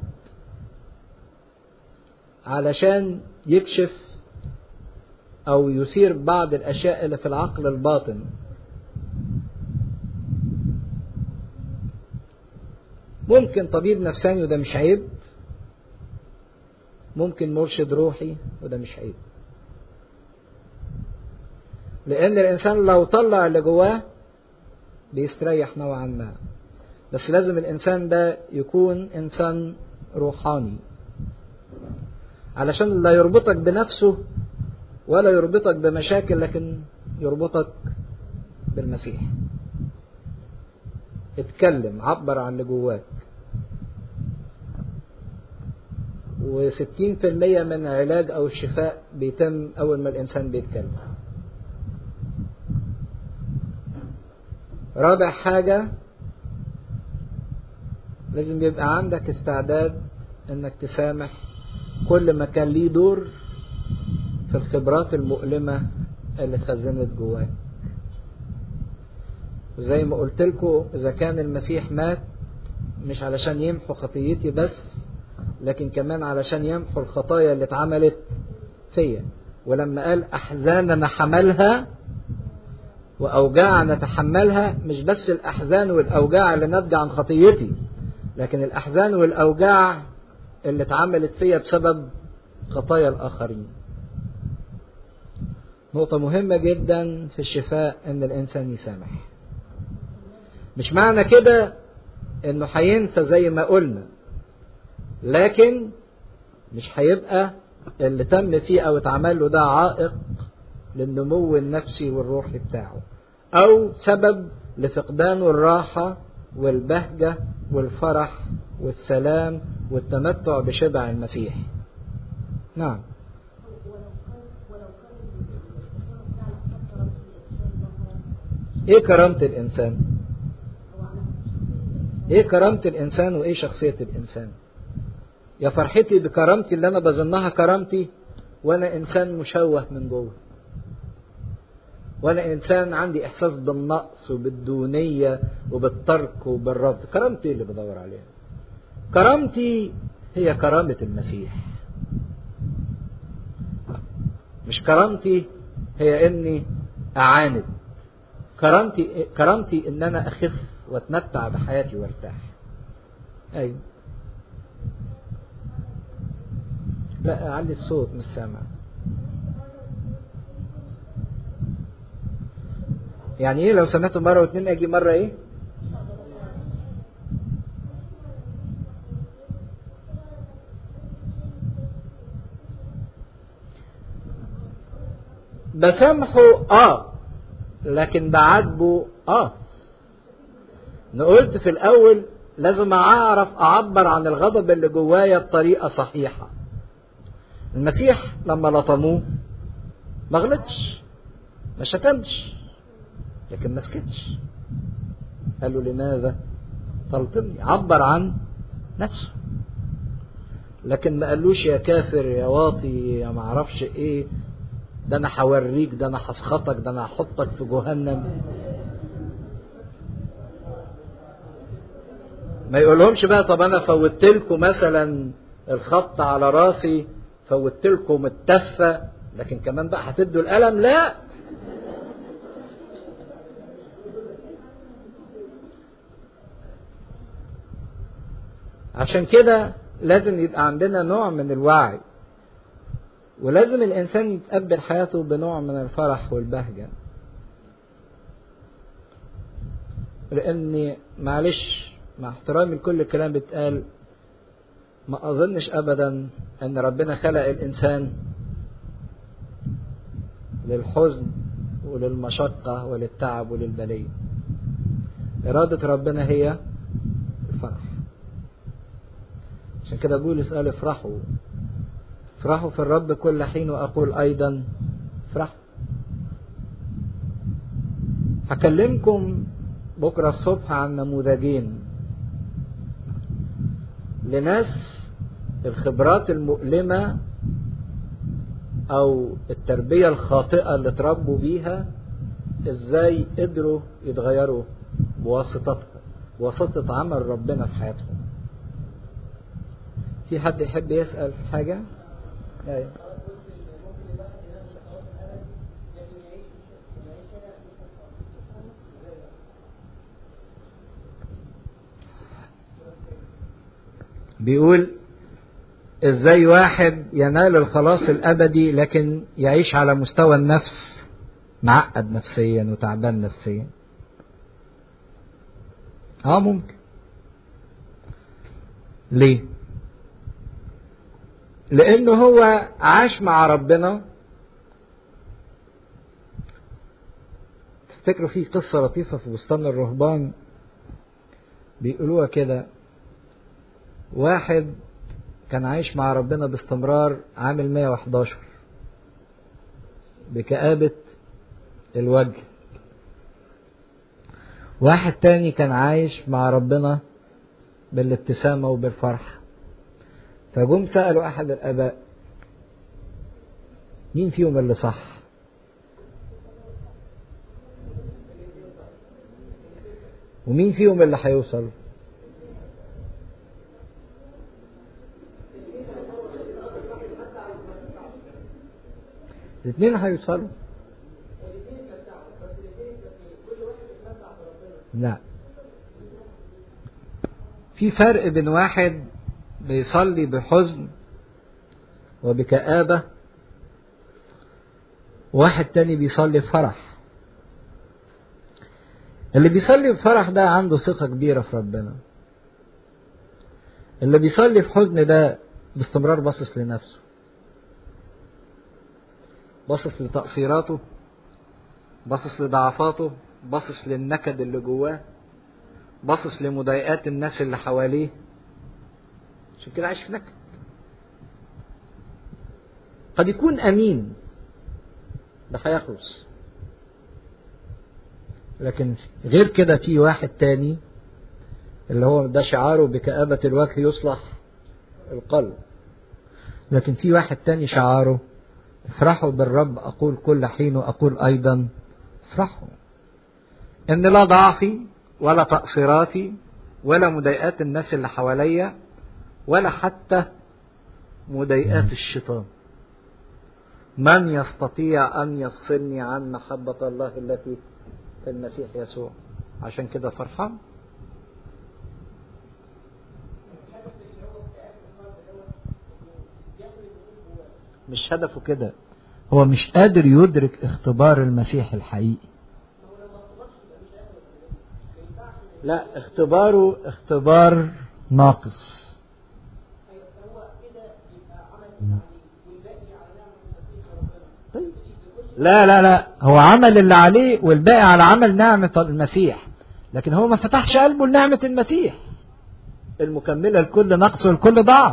علشان يكشف او يثير بعض الاشياء اللي في العقل الباطن ممكن طبيب نفساني وده مش عيب ممكن مرشد روحي وده مش عيب لان الانسان لو طلع اللي جواه بيستريح نوعا ما بس لازم الانسان ده يكون انسان روحاني علشان لا يربطك بنفسه ولا يربطك بمشاكل لكن يربطك بالمسيح اتكلم عبر عن اللي جواك وستين في المية من العلاج أو الشفاء بيتم أول ما الإنسان بيتكلم رابع حاجة لازم يبقى عندك استعداد انك تسامح كل ما كان ليه دور في الخبرات المؤلمة اللي اتخزنت جواك زي ما قلت لكم اذا كان المسيح مات مش علشان يمحو خطيتي بس لكن كمان علشان يمحو الخطايا اللي اتعملت فيا ولما قال احزاننا حملها واوجاع نتحملها مش بس الاحزان والاوجاع اللي ناتجه عن خطيتي لكن الاحزان والاوجاع اللي اتعملت فيا بسبب خطايا الاخرين نقطة مهمة جدا في الشفاء ان الانسان يسامح مش معنى كده انه هينسى زي ما قلنا لكن مش هيبقى اللي تم فيه او اتعمل له ده عائق للنمو النفسي والروحي بتاعه او سبب لفقدان الراحة والبهجة والفرح والسلام والتمتع بشبع المسيح نعم ايه كرامة الانسان ايه كرامة الانسان وايه شخصية الانسان يا فرحتي بكرامتي اللي انا بظنها كرامتي وانا انسان مشوه من جوه وانا انسان عندي احساس بالنقص وبالدونية وبالترك وبالرفض كرامتي اللي بدور عليها كرامتي هي كرامة المسيح مش كرامتي هي اني اعاند كرامتي كرامتي ان انا اخف واتمتع بحياتي وارتاح ايوه لا اعلي الصوت مش سامع يعني ايه لو سمعته مره واتنين اجي مره ايه بسامحه اه لكن بعاتبه اه انا قلت في الاول لازم اعرف اعبر عن الغضب اللي جوايا بطريقه صحيحه المسيح لما لطموه ما غلطش ما شتمش لكن ما سكتش قال له لماذا تلطمني عبر عن نفسه لكن ما قالوش يا كافر يا واطي يا ما اعرفش ايه ده انا هوريك ده انا هسخطك ده انا هحطك في جهنم ما يقولهمش بقى طب انا فوتت لكم مثلا الخبط على راسي فوتت لكم التفه لكن كمان بقى هتدوا القلم لا عشان كده لازم يبقى عندنا نوع من الوعي ولازم الانسان يتقبل حياته بنوع من الفرح والبهجه لاني معلش مع احترامي لكل الكلام بيتقال ما اظنش ابدا ان ربنا خلق الانسان للحزن وللمشقة وللتعب وللبلية إرادة ربنا هي الفرح عشان كده بولس قال افرحوا افرحوا في الرب كل حين وأقول أيضا افرحوا هكلمكم بكرة الصبح عن نموذجين لناس الخبرات المؤلمة او التربية الخاطئة اللي اتربوا بيها ازاي قدروا يتغيروا بواسطتها بواسطة عمل ربنا في حياتهم في حد يحب يسأل في حاجة؟ أيوة. بيقول ازاي واحد ينال الخلاص الابدي لكن يعيش على مستوى النفس معقد نفسيا وتعبان نفسيا اه ممكن ليه لانه هو عاش مع ربنا تفتكروا في قصه لطيفه في بستان الرهبان بيقولوها كده واحد كان عايش مع ربنا باستمرار عامل 111 بكآبة الوجه واحد تاني كان عايش مع ربنا بالابتسامة وبالفرح فجم سألوا أحد الآباء مين فيهم اللي صح ومين فيهم اللي هيوصل الاثنين هيوصلوا لا في فرق بين واحد بيصلي بحزن وبكآبة وواحد تاني بيصلي بفرح اللي بيصلي بفرح ده عنده ثقة كبيرة في ربنا اللي بيصلي بحزن ده باستمرار باصص لنفسه باصص لتقصيراته باصص لضعفاته باصص للنكد اللي جواه باصص لمضايقات الناس اللي حواليه عشان كده عايش في نكد قد يكون امين ده هيخلص لكن غير كده في واحد تاني اللي هو ده شعاره بكآبة الوجه يصلح القلب لكن في واحد تاني شعاره افرحوا بالرب أقول كل حين وأقول أيضا افرحوا إن لا ضعفي ولا تقصيراتي ولا مضايقات الناس اللي حواليا ولا حتى مضايقات الشيطان من يستطيع أن يفصلني عن محبة الله التي في المسيح يسوع عشان كده فرحان مش هدفه كده هو مش قادر يدرك اختبار المسيح الحقيقي لا اختباره اختبار ناقص لا لا لا هو عمل اللي عليه والباقي على عمل نعمة المسيح لكن هو ما فتحش قلبه لنعمة المسيح المكملة لكل نقص ولكل ضعف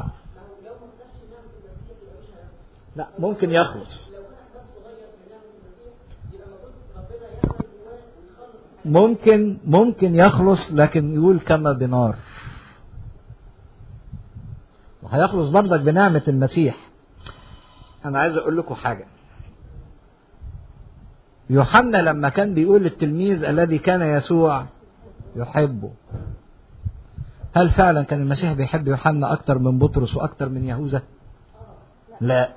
لا ممكن يخلص ممكن ممكن يخلص لكن يقول كما بنار وهيخلص برضك بنعمة المسيح أنا عايز أقول لكم حاجة يوحنا لما كان بيقول للتلميذ الذي كان يسوع يحبه هل فعلا كان المسيح بيحب يوحنا أكتر من بطرس وأكتر من يهوذا؟ لا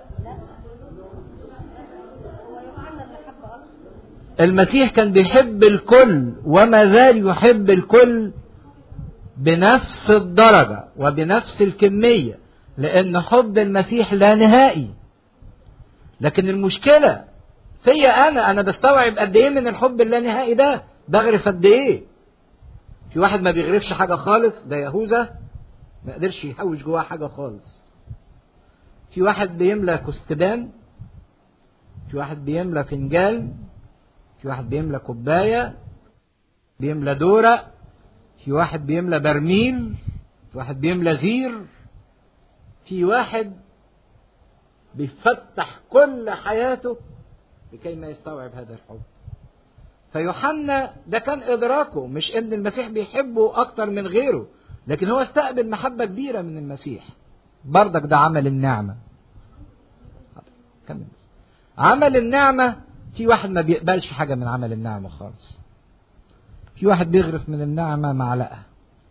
المسيح كان بيحب الكل وما زال يحب الكل بنفس الدرجة وبنفس الكمية لأن حب المسيح لا نهائي لكن المشكلة فيا أنا أنا بستوعب قد إيه من الحب اللانهائي ده بغرف قد إيه في واحد ما بيغرفش حاجة خالص ده يهوذا ما قدرش يحوش جواه حاجة خالص في واحد بيملى كستبان في واحد بيملى فنجان في واحد بيملى كوباية بيملى دورة في واحد بيملى برميل في واحد بيملى زير في واحد بيفتح كل حياته لكي ما يستوعب هذا الحب فيوحنا ده كان إدراكه مش إن المسيح بيحبه أكتر من غيره لكن هو استقبل محبة كبيرة من المسيح بردك ده عمل النعمة كمل عمل النعمة في واحد ما بيقبلش حاجة من عمل النعمة خالص في واحد بيغرف من النعمة معلقة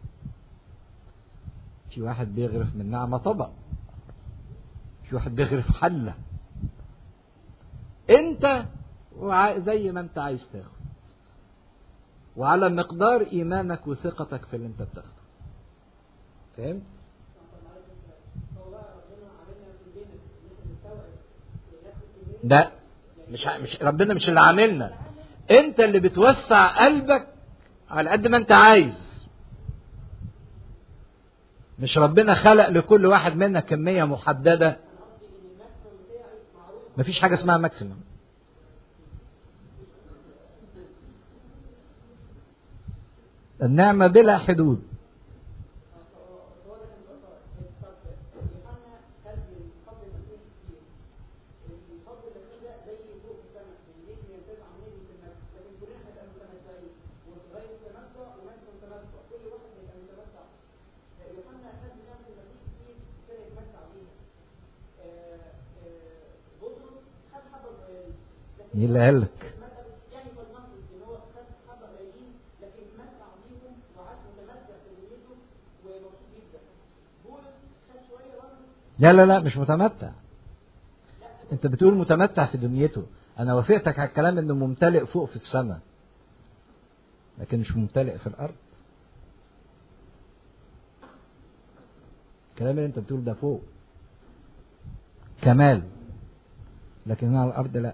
في واحد بيغرف من النعمة طبق في واحد بيغرف حلة انت زي ما انت عايز تاخد وعلى مقدار ايمانك وثقتك في اللي انت بتاخده فهمت ده مش مش ربنا مش اللي عاملنا انت اللي بتوسع قلبك على قد ما انت عايز مش ربنا خلق لكل واحد منا كمية محددة مفيش حاجة اسمها ماكسيمم النعمة بلا حدود مين اللي قال لك؟ لا لا لا مش متمتع انت بتقول متمتع في دنيته انا وافقتك على الكلام انه ممتلئ فوق في السماء لكن مش ممتلئ في الارض الكلام اللي انت بتقول ده فوق كمال لكن على الارض لا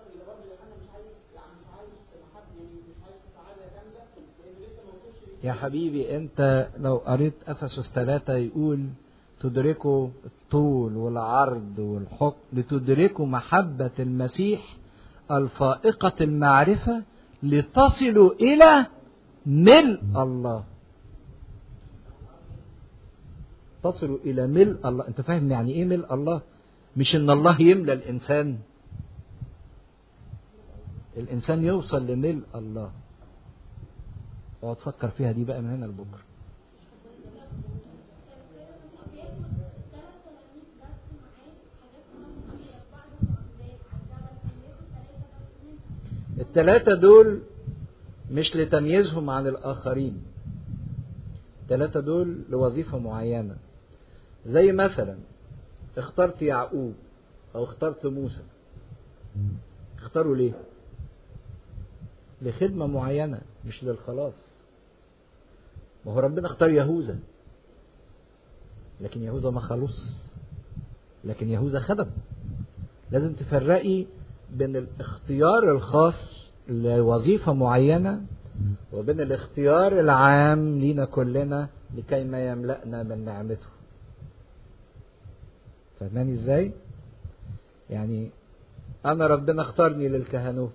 يا حبيبي انت لو قريت افسس ثلاثة يقول تدركوا الطول والعرض والحكم لتدركوا محبة المسيح الفائقة المعرفة لتصلوا إلى ملء الله تصلوا إلى ملء الله أنت فاهم يعني إيه ملء الله مش إن الله يملى الإنسان الإنسان يوصل لملء الله اقعد تفكر فيها دي بقى من هنا لبكره الثلاثة دول مش لتمييزهم عن الآخرين الثلاثة دول لوظيفة معينة زي مثلا اخترت يعقوب أو اخترت موسى اختاروا ليه؟ لخدمة معينة مش للخلاص ما هو ربنا اختار يهوذا لكن يهوذا ما خلص لكن يهوذا خدم لازم تفرقي بين الاختيار الخاص لوظيفة معينة وبين الاختيار العام لينا كلنا لكي ما يملأنا من نعمته فاهماني ازاي يعني انا ربنا اختارني للكهنوت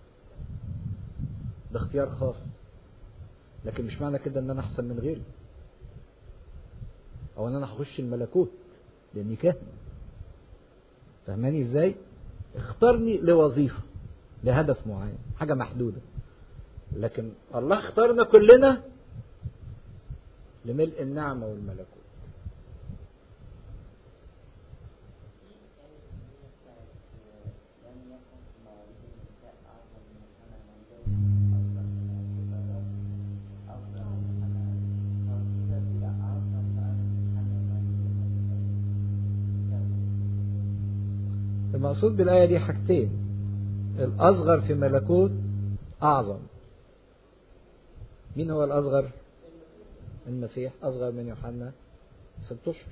ده اختيار خاص لكن مش معنى كده ان انا احسن من غيري او ان انا هخش الملكوت لاني كاهن فاهماني ازاي اختارني لوظيفه لهدف معين حاجه محدوده لكن الله اختارنا كلنا لملء النعمه والملكوت المقصود بالآية دي حاجتين الأصغر في ملكوت أعظم مين هو الأصغر المسيح أصغر من يوحنا ست أشهر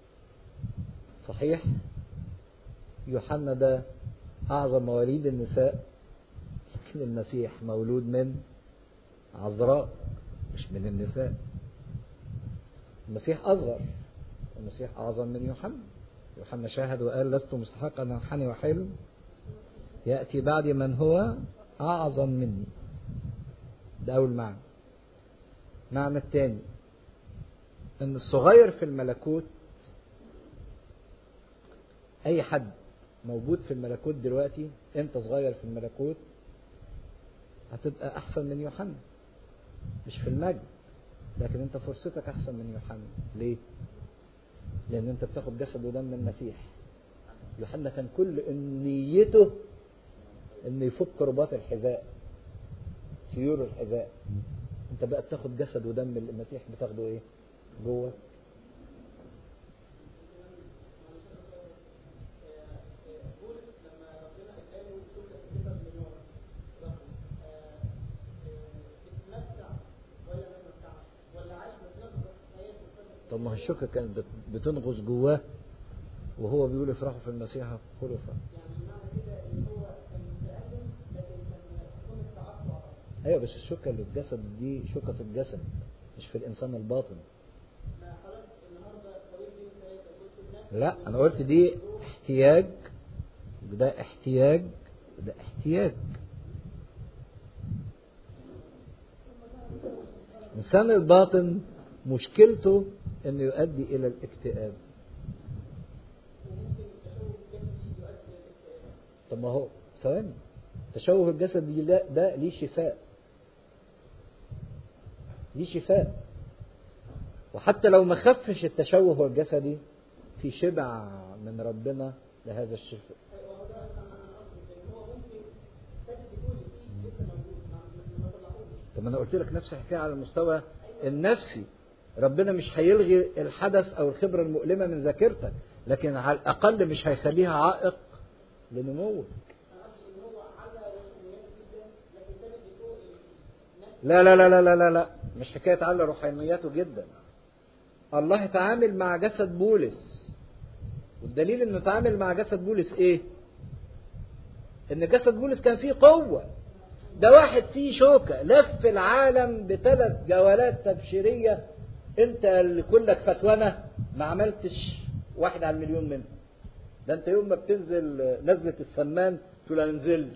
صحيح يوحنا ده أعظم مواليد النساء لكن المسيح مولود من عذراء مش من النساء المسيح أصغر المسيح أعظم من يوحنا يوحنا شاهد وقال لست مستحقا أن أنحني وحل يأتي بعدي من هو أعظم مني ده أول معنى معنى الثاني أن الصغير في الملكوت أي حد موجود في الملكوت دلوقتي أنت صغير في الملكوت هتبقى أحسن من يوحنا مش في المجد لكن أنت فرصتك أحسن من يوحنا ليه؟ لان انت بتاخد جسد ودم المسيح يوحنا كان كل نيته انه يفك رباط الحذاء سيور الحذاء انت بقى بتاخد جسد ودم المسيح بتاخده ايه جوه طب ما هي الشوكة كانت بت- بتنغص جواه وهو بيقول افرحوا في المسيح قولوا افرحوا ايوه بس الشوكة اللي في الجسد دي شوكة في الجسد مش في الانسان الباطن لا انا قلت دي احتياج وده احتياج وده احتياج الانسان الباطن مشكلته انه يؤدي الى الاكتئاب طب ما هو ثواني تشوه الجسد ده, ده ليه شفاء ليه شفاء وحتى لو ما خفش التشوه الجسدي في شبع من ربنا لهذا الشفاء طب انا قلت لك نفس الحكايه على المستوى النفسي ربنا مش هيلغي الحدث او الخبره المؤلمه من ذاكرتك لكن على الاقل مش هيخليها عائق لنموك لا لا لا لا لا لا لا مش حكايه على روحانياته جدا الله تعامل مع جسد بولس والدليل انه تعامل مع جسد بولس ايه ان جسد بولس كان فيه قوه ده واحد فيه شوكة لف العالم بثلاث جولات تبشيرية انت اللي كلك فتوانة ما عملتش واحد على المليون منهم ده انت يوم ما بتنزل نزلة السمان تقول انا نزلت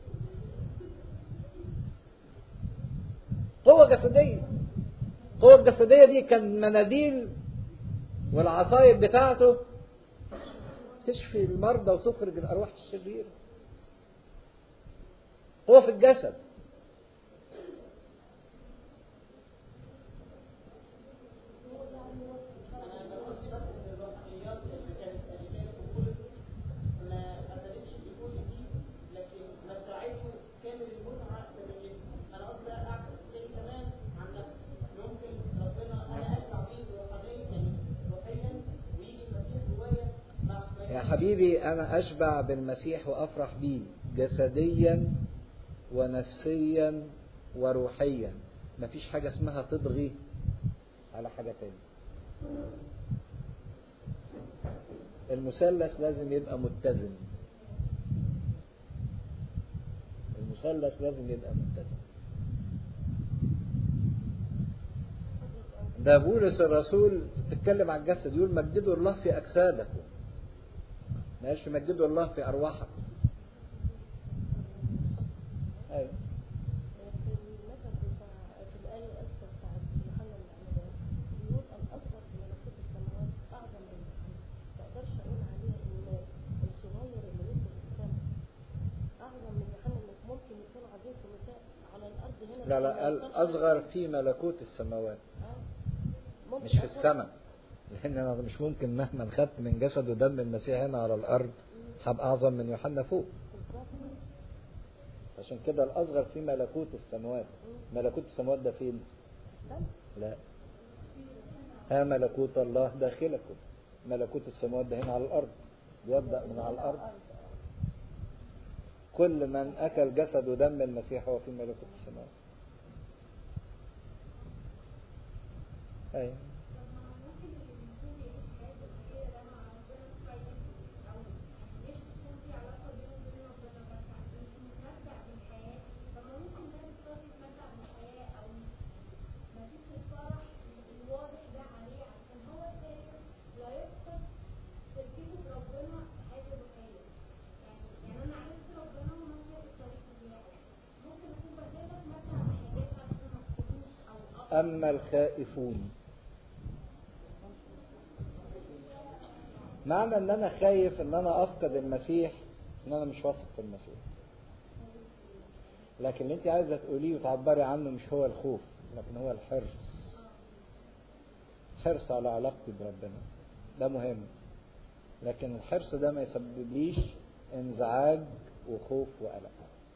قوة جسدية القوة الجسدية دي كان مناديل والعصايب بتاعته تشفي المرضى وتخرج الأرواح الشريرة هو في الجسد يا حبيبي أنا أشبع بالمسيح وأفرح بيه جسديا ونفسيا وروحيا مفيش حاجة اسمها تضغي على حاجة تانية المثلث لازم يبقى متزن المثلث لازم يبقى متزن ده بولس الرسول تتكلم عن الجسد يقول مجدوا الله في أجسادكم ما قالش مجدوا الله في أرواحكم أيوه في المثل بتاع في الآية الأسفل بتاعت يوحنا المعمدان بيقول الأصغر في ملكوت السماوات أعظم من الأخير ما أقدرش أقول عليه إن الصغير اللي نزل في السماء أعظم من يوحنا إنك ممكن يكون عظيم في المساء على الأرض هنا لا لا ما قال يقدرش- أصغر في ملكوت السماوات آه. ممكن مش في أكون- السماء لأن أنا مش ممكن مهما خدت من جسد ودم المسيح هنا على الأرض هبقى أعظم من يوحنا فوق بالظبط. عشان كده الأصغر في ملكوت السماوات ملكوت السماوات ده فين؟ السماء. لا ها ملكوت الله داخلكم ملكوت السماوات ده هنا على الأرض يبدأ من على الأرض كل من أكل جسد ودم المسيح هو في ملكوت السماوات أيوة أما الخائفون معنى ان انا خايف ان انا افقد المسيح ان انا مش واثق في المسيح لكن اللي انت عايزه تقوليه وتعبري عنه مش هو الخوف لكن هو الحرص حرص على علاقتي بربنا ده مهم لكن الحرص ده ما يسببليش انزعاج وخوف وقلق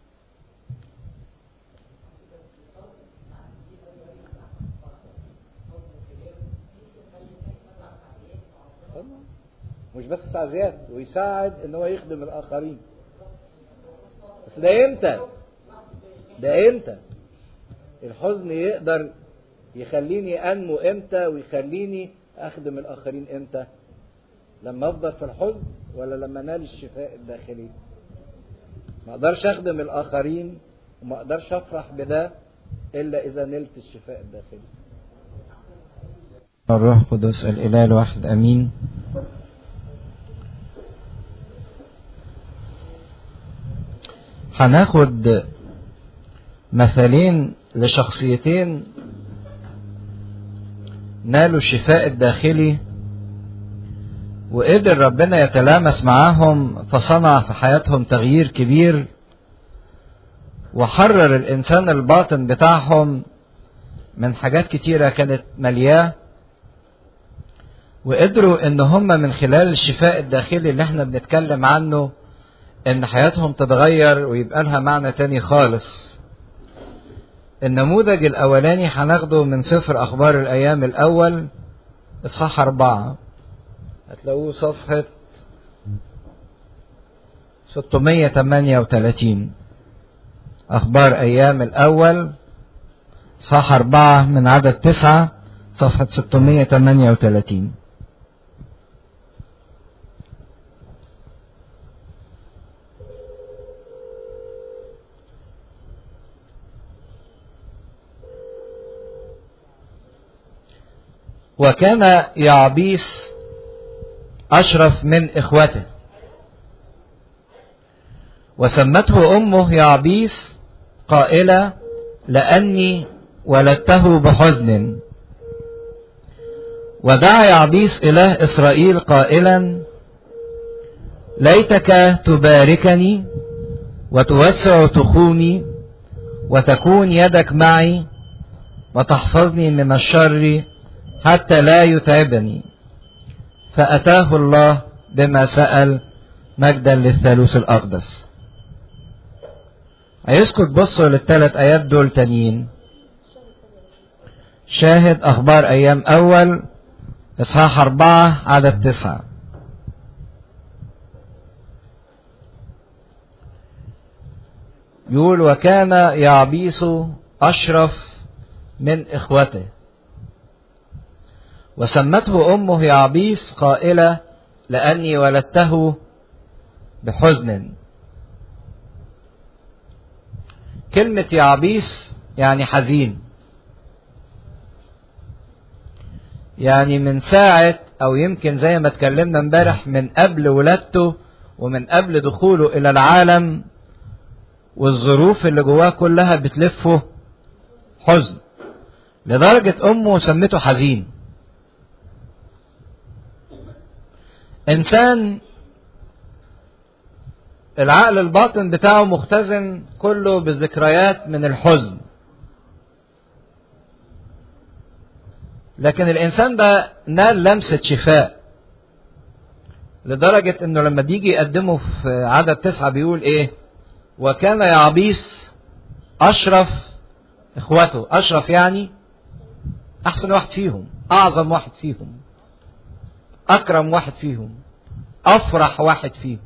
طبعا. مش بس تعزيات ويساعد ان هو يخدم الاخرين بس ده امتى ده امتى الحزن يقدر يخليني انمو امتى ويخليني اخدم الاخرين امتى لما افضل في الحزن ولا لما انال الشفاء الداخلي ما اقدرش اخدم الاخرين وما اقدرش افرح بده الا اذا نلت الشفاء الداخلي الروح القدس الإله الواحد أمين هناخد مثالين لشخصيتين نالوا الشفاء الداخلي وقدر ربنا يتلامس معاهم فصنع في حياتهم تغيير كبير وحرر الإنسان الباطن بتاعهم من حاجات كتيرة كانت ملياه وقدروا ان هم من خلال الشفاء الداخلي اللي احنا بنتكلم عنه ان حياتهم تتغير ويبقى لها معنى تاني خالص النموذج الاولاني هناخده من سفر اخبار الايام الاول اصحاح اربعة هتلاقوه صفحة 638 اخبار ايام الاول صح اربعة من عدد تسعة صفحة 638 وكان يعبيس أشرف من إخوته وسمته أمه يعبيس قائلة لأني ولدته بحزن ودعا يعبيس إله إسرائيل قائلا ليتك تباركني وتوسع تخومي وتكون يدك معي وتحفظني من الشر حتى لا يتعبني فأتاه الله بما سأل مجدا للثالوث الأقدس عايزكم تبصوا للثلاث آيات دول تانيين شاهد أخبار أيام أول إصحاح أربعة عدد تسعة يقول وكان يعبيس أشرف من إخوته وسمته أمه يعبيس قائلة لأني ولدته بحزن كلمة يعبيس يعني حزين يعني من ساعة أو يمكن زي ما اتكلمنا امبارح من قبل ولادته ومن قبل دخوله إلى العالم والظروف اللي جواه كلها بتلفه حزن لدرجة أمه سمته حزين إنسان العقل الباطن بتاعه مختزن كله بالذكريات من الحزن لكن الإنسان ده نال لمسة شفاء لدرجة إنه لما بيجي يقدمه في عدد تسعة بيقول إيه وكان يعبيس أشرف إخوته أشرف يعني أحسن واحد فيهم أعظم واحد فيهم أكرم واحد فيهم أفرح واحد فيهم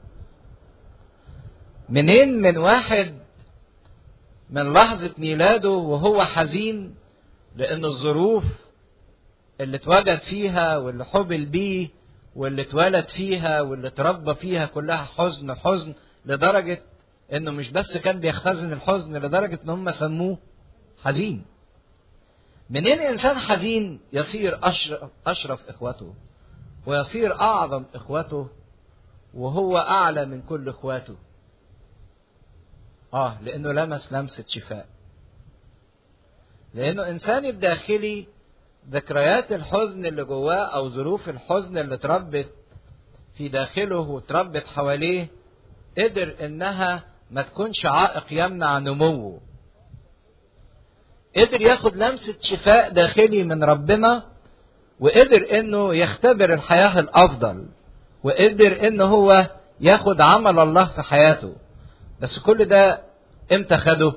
منين من واحد من لحظة ميلاده وهو حزين لأن الظروف اللي اتوجد فيها واللي حبل بيه واللي اتولد فيها واللي اتربى فيها كلها حزن حزن لدرجة انه مش بس كان بيختزن الحزن لدرجة ان هم سموه حزين منين انسان حزين يصير اشرف, أشرف اخوته ويصير اعظم اخوته وهو اعلى من كل اخواته اه لانه لمس لمسة شفاء لانه انسان بداخلي ذكريات الحزن اللي جواه او ظروف الحزن اللي اتربت في داخله واتربت حواليه قدر انها ما تكونش عائق يمنع نموه قدر ياخد لمسة شفاء داخلي من ربنا وقدر انه يختبر الحياة الافضل وقدر انه هو ياخد عمل الله في حياته بس كل ده امتى خده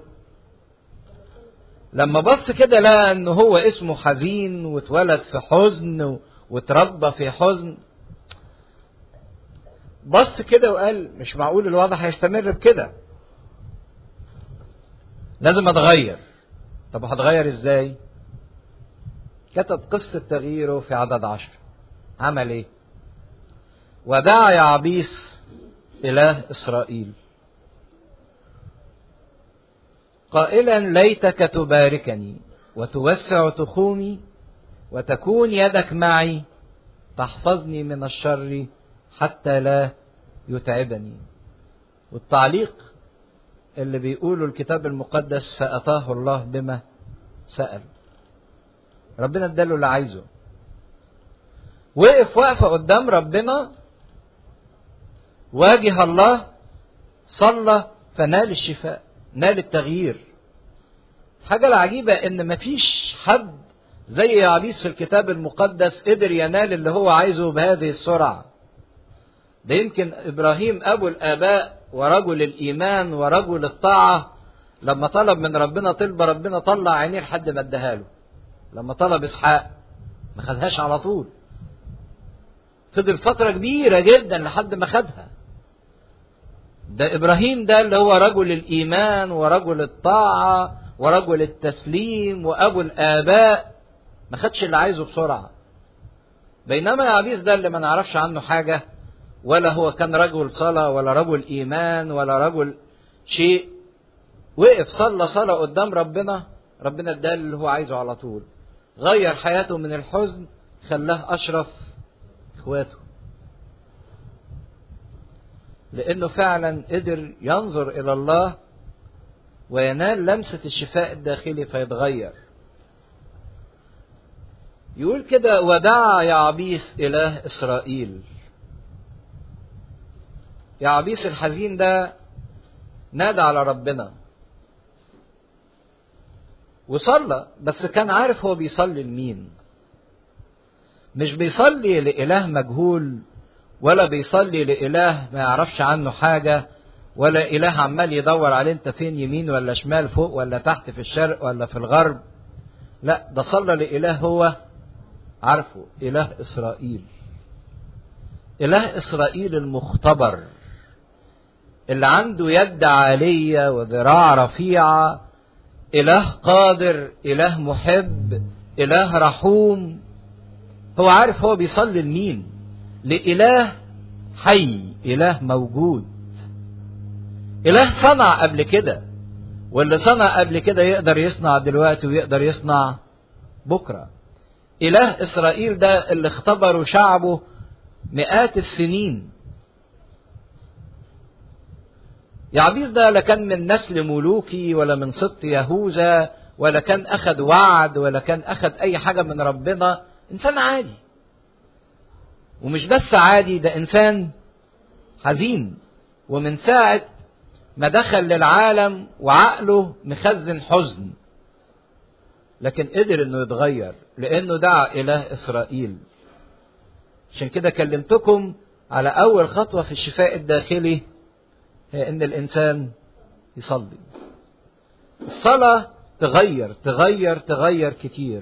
لما بص كده لقى ان هو اسمه حزين واتولد في حزن واتربى في حزن بص كده وقال مش معقول الوضع هيستمر بكده لازم اتغير طب هتغير ازاي كتب قصة تغييره في عدد عشر عمل ايه ودعا يعبيس إله إسرائيل قائلا ليتك تباركني وتوسع تخومي وتكون يدك معي تحفظني من الشر حتى لا يتعبني والتعليق اللي بيقوله الكتاب المقدس فأتاه الله بما سأل ربنا اداله اللي عايزه وقف وقفه قدام ربنا واجه الله صلى فنال الشفاء نال التغيير الحاجة العجيبة ان مفيش حد زي يعبيس في الكتاب المقدس قدر ينال اللي هو عايزه بهذه السرعة ده يمكن ابراهيم ابو الاباء ورجل الايمان ورجل الطاعة لما طلب من ربنا طلب ربنا طلع عينيه لحد ما اداها له لما طلب اسحاق ما خدهاش على طول فضل فترة كبيرة جدا لحد ما خدها ده ابراهيم ده اللي هو رجل الايمان ورجل الطاعة ورجل التسليم وابو الاباء ما خدش اللي عايزه بسرعة بينما يعبيس ده اللي ما نعرفش عنه حاجة ولا هو كان رجل صلاة ولا رجل ايمان ولا رجل شيء وقف صلى صلاة قدام ربنا ربنا اداله اللي هو عايزه على طول غير حياته من الحزن خلاه اشرف اخواته لانه فعلا قدر ينظر الى الله وينال لمسة الشفاء الداخلي فيتغير يقول كده ودعا يعبيس إله إسرائيل يعبيس الحزين ده نادى على ربنا وصلى بس كان عارف هو بيصلي لمين مش بيصلي لإله مجهول ولا بيصلي لإله ما يعرفش عنه حاجة ولا إله عمال يدور عليه أنت فين يمين ولا شمال فوق ولا تحت في الشرق ولا في الغرب لا ده صلى لإله هو عارفه إله إسرائيل إله إسرائيل المختبر اللي عنده يد عالية وذراع رفيعة إله قادر إله محب إله رحوم هو عارف هو بيصلي لمين لإله حي إله موجود إله صنع قبل كده واللي صنع قبل كده يقدر يصنع دلوقتي ويقدر يصنع بكرة إله إسرائيل ده اللي اختبروا شعبه مئات السنين يعبيس ده لا كان من نسل ملوكي ولا من سبط يهوذا ولا كان أخد وعد ولا كان أخد أي حاجة من ربنا إنسان عادي ومش بس عادي ده إنسان حزين ومن ساعة ما دخل للعالم وعقله مخزن حزن لكن قدر انه يتغير لانه دعا اله اسرائيل عشان كده كلمتكم على اول خطوه في الشفاء الداخلي هي ان الانسان يصلي الصلاه تغير تغير تغير كتير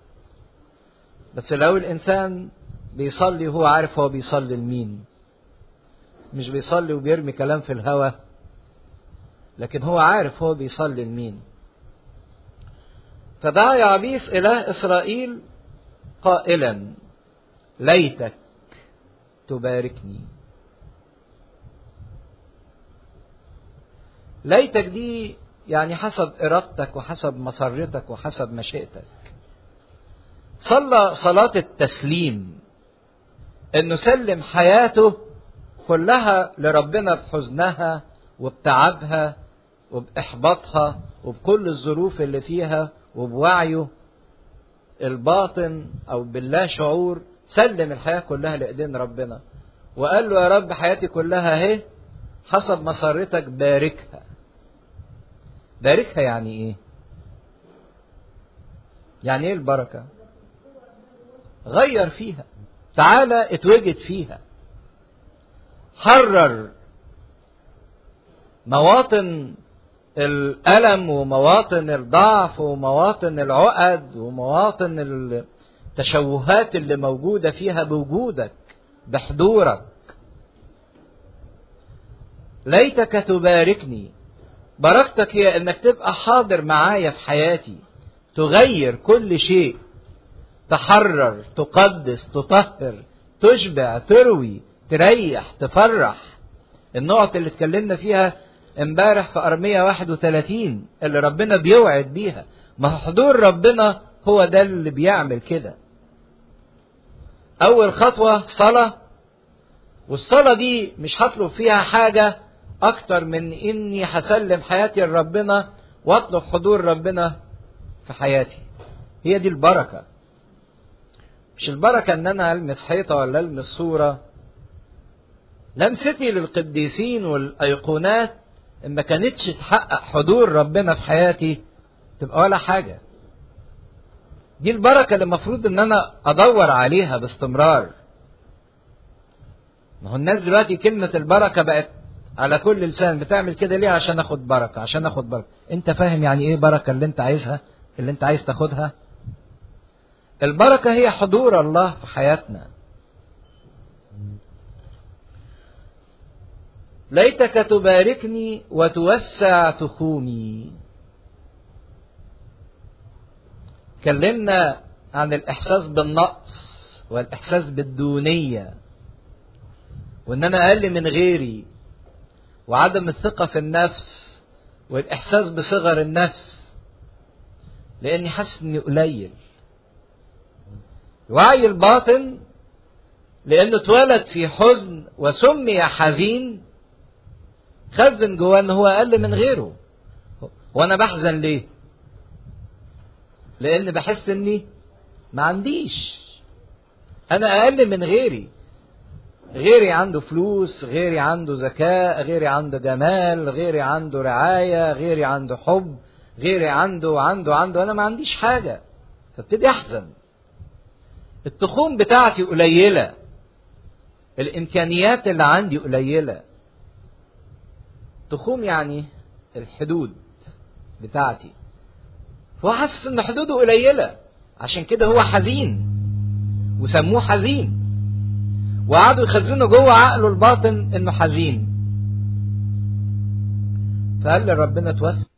بس لو الانسان بيصلي وهو عارف هو بيصلي لمين مش بيصلي وبيرمي كلام في الهوا لكن هو عارف هو بيصلي لمين فدعا يعبيس إله إسرائيل قائلا ليتك تباركني ليتك دي يعني حسب إرادتك وحسب مسرتك وحسب مشيئتك صلى صلاة التسليم انه سلم حياته كلها لربنا بحزنها وبتعبها وبإحباطها وبكل الظروف اللي فيها وبوعيه الباطن أو بالله شعور سلم الحياة كلها لإيدين ربنا وقال له يا رب حياتي كلها اهي حسب مسارتك باركها باركها يعني ايه يعني ايه البركة غير فيها تعالى اتوجد فيها حرر مواطن الألم ومواطن الضعف ومواطن العقد ومواطن التشوهات اللي موجودة فيها بوجودك بحضورك ليتك تباركني بركتك هي انك تبقى حاضر معايا في حياتي تغير كل شيء تحرر تقدس تطهر تشبع تروي تريح تفرح النقط اللي اتكلمنا فيها امبارح في أرمية 31 اللي ربنا بيوعد بيها ما حضور ربنا هو ده اللي بيعمل كده أول خطوة صلاة والصلاة دي مش هطلب فيها حاجة أكتر من إني هسلم حياتي لربنا وأطلب حضور ربنا في حياتي هي دي البركة مش البركة إن أنا ألمس حيطة ولا ألمس صورة لمستي للقديسين والأيقونات إن ما كانتش تحقق حضور ربنا في حياتي تبقى ولا حاجة دي البركة اللي المفروض إن أنا أدور عليها باستمرار ما هو الناس دلوقتي كلمة البركة بقت على كل لسان بتعمل كده ليه عشان اخد بركة عشان اخد بركة انت فاهم يعني ايه بركة اللي انت عايزها اللي انت عايز تاخدها البركة هي حضور الله في حياتنا ليتك تباركني وتوسع تخومي اتكلمنا عن الاحساس بالنقص والاحساس بالدونيه وان انا اقل من غيري وعدم الثقة في النفس والإحساس بصغر النفس لأني حاسس إني قليل وعي الباطن لأنه اتولد في حزن وسمي حزين خزن جواه إن هو أقل من غيره وأنا بحزن ليه؟ لأن بحس إني ما عنديش أنا أقل من غيري غيري عنده فلوس غيري عنده ذكاء غيري عنده جمال غيري عنده رعاية غيري عنده حب غيري عنده عنده عنده أنا ما عنديش حاجة فابتدي أحزن التخوم بتاعتي قليلة الإمكانيات اللي عندي قليلة تخوم يعني الحدود بتاعتي فهو حاسس إن حدوده قليلة عشان كده هو حزين وسموه حزين وقعدوا يخزنوا جوه عقله الباطن انه حزين فقال لربنا توسع